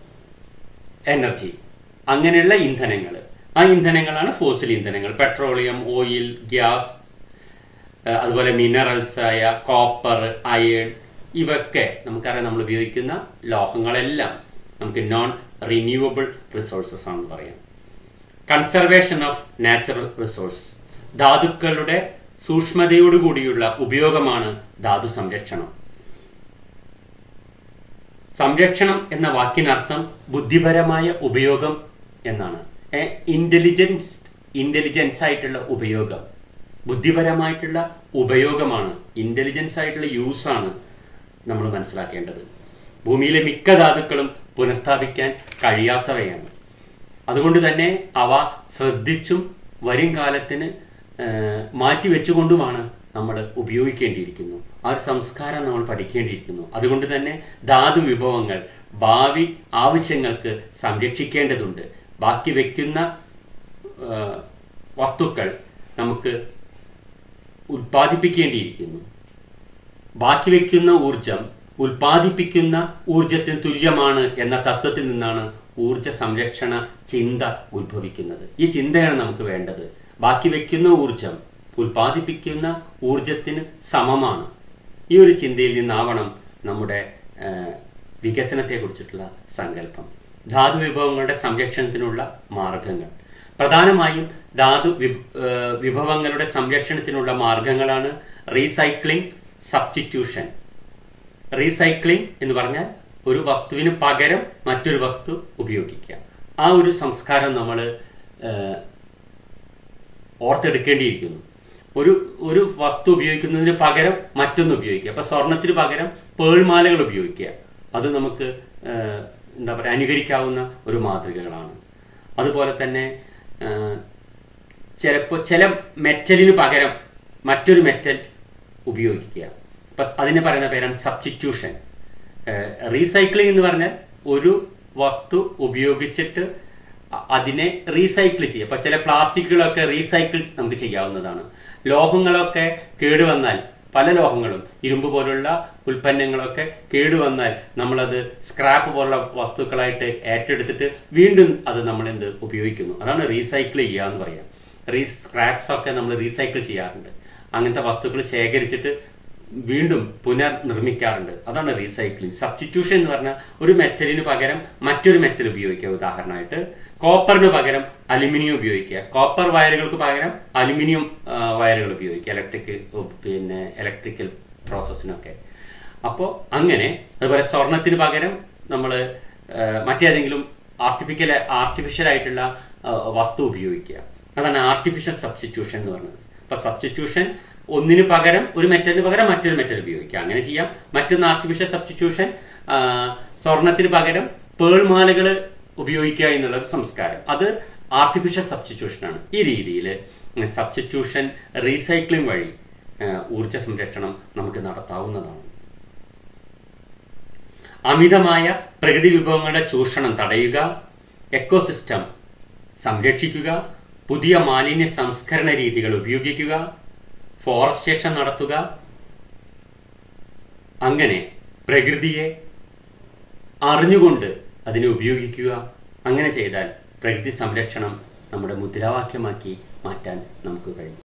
എനർജി അങ്ങനെയുള്ള ഇന്ധനങ്ങൾ ആ ഇന്ധനങ്ങളാണ് ഫോസിൽ ഇന്ധനങ്ങൾ പെട്രോളിയം ഓയിൽ ഗ്യാസ് ഏഹ് അതുപോലെ മിനറൽസ് ആയ കോപ്പർ അയൺ ഇവയൊക്കെ നമുക്കറിയാം നമ്മൾ ഉപയോഗിക്കുന്ന ലോഹങ്ങളെല്ലാം നമുക്ക് നോൺ റിന്യൂവബിൾ റിസോഴ്സസ് ആണെന്ന് പറയാം കൺസർവേഷൻ ഓഫ് നാച്ചുറൽ റിസോഴ്സ് ധാതുക്കളുടെ സൂക്ഷ്മതയോടുകൂടിയുള്ള ഉപയോഗമാണ് ധാതു സംരക്ഷണം സംരക്ഷണം എന്ന വാക്കിനർത്ഥം ബുദ്ധിപരമായ ഉപയോഗം എന്നാണ് ഇന്റലിജൻസ് ഇന്റലിജൻസ് ആയിട്ടുള്ള ഉപയോഗം ബുദ്ധിപരമായിട്ടുള്ള ഉപയോഗമാണ് ഇൻ്റലിജൻസ് ആയിട്ടുള്ള യൂസാണ് നമ്മൾ മനസ്സിലാക്കേണ്ടത് ഭൂമിയിലെ മിക്ക ധാതുക്കളും പുനഃസ്ഥാപിക്കാൻ കഴിയാത്തവയാണ് അതുകൊണ്ട് തന്നെ അവ ശ്രദ്ധിച്ചും വരും കാലത്തിന് ഏഹ്, മാറ്റിവെച്ചുകൊണ്ടുമാണ് നമ്മൾ ഉപയോഗിക്കേണ്ടിയിരിക്കുന്നു ആ ഒരു സംസ്കാരം നമ്മൾ പഠിക്കേണ്ടിയിരിക്കുന്നു അതുകൊണ്ട് തന്നെ ധാതു വിഭവങ്ങൾ ഭാവി ആവശ്യങ്ങൾക്ക് സംരക്ഷിക്കേണ്ടതുണ്ട് ബാക്കി വയ്ക്കുന്ന ഏഹ്, വസ്തുക്കൾ നമുക്ക് ഉൽപ്പാദിപ്പിക്കേണ്ടിയിരിക്കുന്നു ബാക്കി വയ്ക്കുന്ന ഊർജം ഉൽപ്പാദിപ്പിക്കുന്ന ഊർജത്തിന് തുല്യമാണ് എന്ന തത്വത്തിൽ നിന്നാണ് ഊർജ സംരക്ഷണ ചിന്ത ഉത്ഭവിക്കുന്നത് ഈ ചിന്തയാണ് നമുക്ക് വേണ്ടത് ബാക്കി വയ്ക്കുന്ന ഊർജം ഉൽപ്പാദിപ്പിക്കുന്ന ഊർജത്തിന് സമമാണ് ഈ ഒരു ചിന്തയിൽ നിന്നാവണം നമ്മുടെ ഏഹ്, വികസനത്തെക്കുറിച്ചിട്ടുള്ള സങ്കല്പം ധാതു വിഭവങ്ങളുടെ സംരക്ഷണത്തിനുള്ള മാർഗങ്ങൾ പ്രധാനമായും ധാതു വിഭ- ഏഹ് വിഭവങ്ങളുടെ സംരക്ഷണത്തിനുള്ള മാർഗങ്ങളാണ് റീസൈക്ലിംഗ് സബ്സ്റ്റിറ്റ്യൂഷൻ റീസൈക്ലിംഗ് എന്ന് പറഞ്ഞാൽ ഒരു വസ്തുവിന് പകരം മറ്റൊരു വസ്തു ഉപയോഗിക്കുക ആ ഒരു സംസ്കാരം നമ്മൾ ഓർത്തെടുക്കേണ്ടിയിരിക്കുന്നു ഒരു ഒരു വസ്തു ഉപയോഗിക്കുന്നതിന് പകരം മറ്റൊന്ന് ഉപയോഗിക്കുക അപ്പൊ സ്വർണത്തിന് പകരം പേൾമാലകൾ ഉപയോഗിക്കുക അത് നമുക്ക് ഏഹ്, എന്താ പറയുക അനുകരിക്കാവുന്ന ഒരു മാതൃകകളാണ് അതുപോലെ തന്നെ ചിലപ്പോൾ ചില മെറ്റലിന് പകരം മറ്റൊരു മെറ്റൽ ഉപയോഗിക്കുക അപ്പം അതിന് പറയുന്ന പേരാണ് സബ്സ്റ്റിറ്റ്യൂഷൻ റീസൈക്ലിംഗ് എന്ന് പറഞ്ഞാൽ ഒരു വസ്തു ഉപയോഗിച്ചിട്ട് അ- അതിനെ റീസൈക്കിൾ ചെയ്യുക അപ്പം ചില പ്ലാസ്റ്റിക്കുകളൊക്കെ റീസൈക്കിൾ നമുക്ക് ചെയ്യാവുന്നതാണ് ലോഹങ്ങളൊക്കെ കേടുവന്നാൽ പല ലോഹങ്ങളും ഇരുമ്പ് പോലുള്ള ഉൽപ്പന്നങ്ങളൊക്കെ കേടുവന്നാൽ നമ്മളത് സ്ക്രാപ്പ് പോലുള്ള വസ്തുക്കളായിട്ട് ഏറ്റെടുത്തിട്ട് വീണ്ടും അത് നമ്മൾ എന്ത് ഉപയോഗിക്കുന്നു അതാണ് റീസൈക്കിൾ ചെയ്യുക എന്ന് പറയാം റീ സ്ക്രാപ്സ് ഒക്കെ നമ്മൾ റീസൈക്കിൾ ചെയ്യാറുണ്ട് അങ്ങനത്തെ വസ്തുക്കൾ ശേഖരിച്ചിട്ട് വീണ്ടും പുനർനിർമ്മിക്കാറുണ്ട് അതാണ് റീസൈക്ലിംഗ് സബ്സ്റ്റിറ്റ്യൂഷൻ എന്ന് പറഞ്ഞാൽ ഒരു മെറ്റലിന് പകരം മറ്റൊരു മെറ്റൽ ഉപയോഗിക്കുക ഉദാഹരണമായിട്ട് കോപ്പറിന് പകരം അലുമിനിയം ഉപയോഗിക്കുക കോപ്പർ വയറുകൾക്ക് പകരം അലുമിനിയം ആ, വയറുകൾ ഉപയോഗിക്കുക ഇലക്ട്രിക് പിന്നെ ഇലക്ട്രിക്കൽ പ്രോസസ്സിനൊക്കെ അപ്പോൾ അങ്ങനെ അതുപോലെ സ്വർണത്തിന് പകരം നമ്മൾ മറ്റേതെങ്കിലും ആർട്ടിഫിക്കൽ ആർട്ടിഫിഷ്യൽ ആയിട്ടുള്ള ആ, വസ്തു ഉപയോഗിക്കുക അതാണ് ആർട്ടിഫിഷ്യൽ സബ്സ്റ്റിറ്റ്യൂഷൻ എന്ന് പറയുന്നത് അപ്പൊ സബ്സ്റ്റിറ്റ്യൂഷൻ ഒന്നിന് പകരം ഒരു മെറ്റലിന് പകരം മറ്റൊരു മെറ്റൽ ഉപയോഗിക്കുക അങ്ങനെ ചെയ്യാം മറ്റൊന്ന് ആർട്ടിഫിഷ്യൽ സബ്സ്റ്റിറ്റ്യൂഷൻ സ്വർണത്തിന് പകരം പേൾമാലകൾ ഉപയോഗിക്കുക എന്നുള്ളത് സംസ്കാരം അത് ആർട്ടിഫിഷ്യൽ സബ്സ്റ്റിറ്റ്യൂഷൻ ആണ് ഈ രീതിയിൽ സബ്സ്റ്റിറ്റ്യൂഷൻ റീസൈക്ലിംഗ് വഴി ആ, ഊർജ്ജ സംരക്ഷണം നമുക്ക് നടത്താവുന്നതാണ് അമിതമായ പ്രകൃതി വിഭവങ്ങളുടെ ചൂഷണം തടയുക എക്കോസിസ്റ്റം സംരക്ഷിക്കുക പുതിയ മാലിന്യ സംസ്കരണ രീതികൾ ഉപയോഗിക്കുക ഫോറസ്റ്റേഷൻ നടത്തുക അങ്ങനെ പ്രകൃതിയെ അറിഞ്ഞുകൊണ്ട് അതിനെ ഉപയോഗിക്കുക അങ്ങനെ ചെയ്താൽ പ്രകൃതി സംരക്ഷണം നമ്മുടെ മുദ്രാവാക്യമാക്കി മാറ്റാൻ നമുക്ക് കഴിയും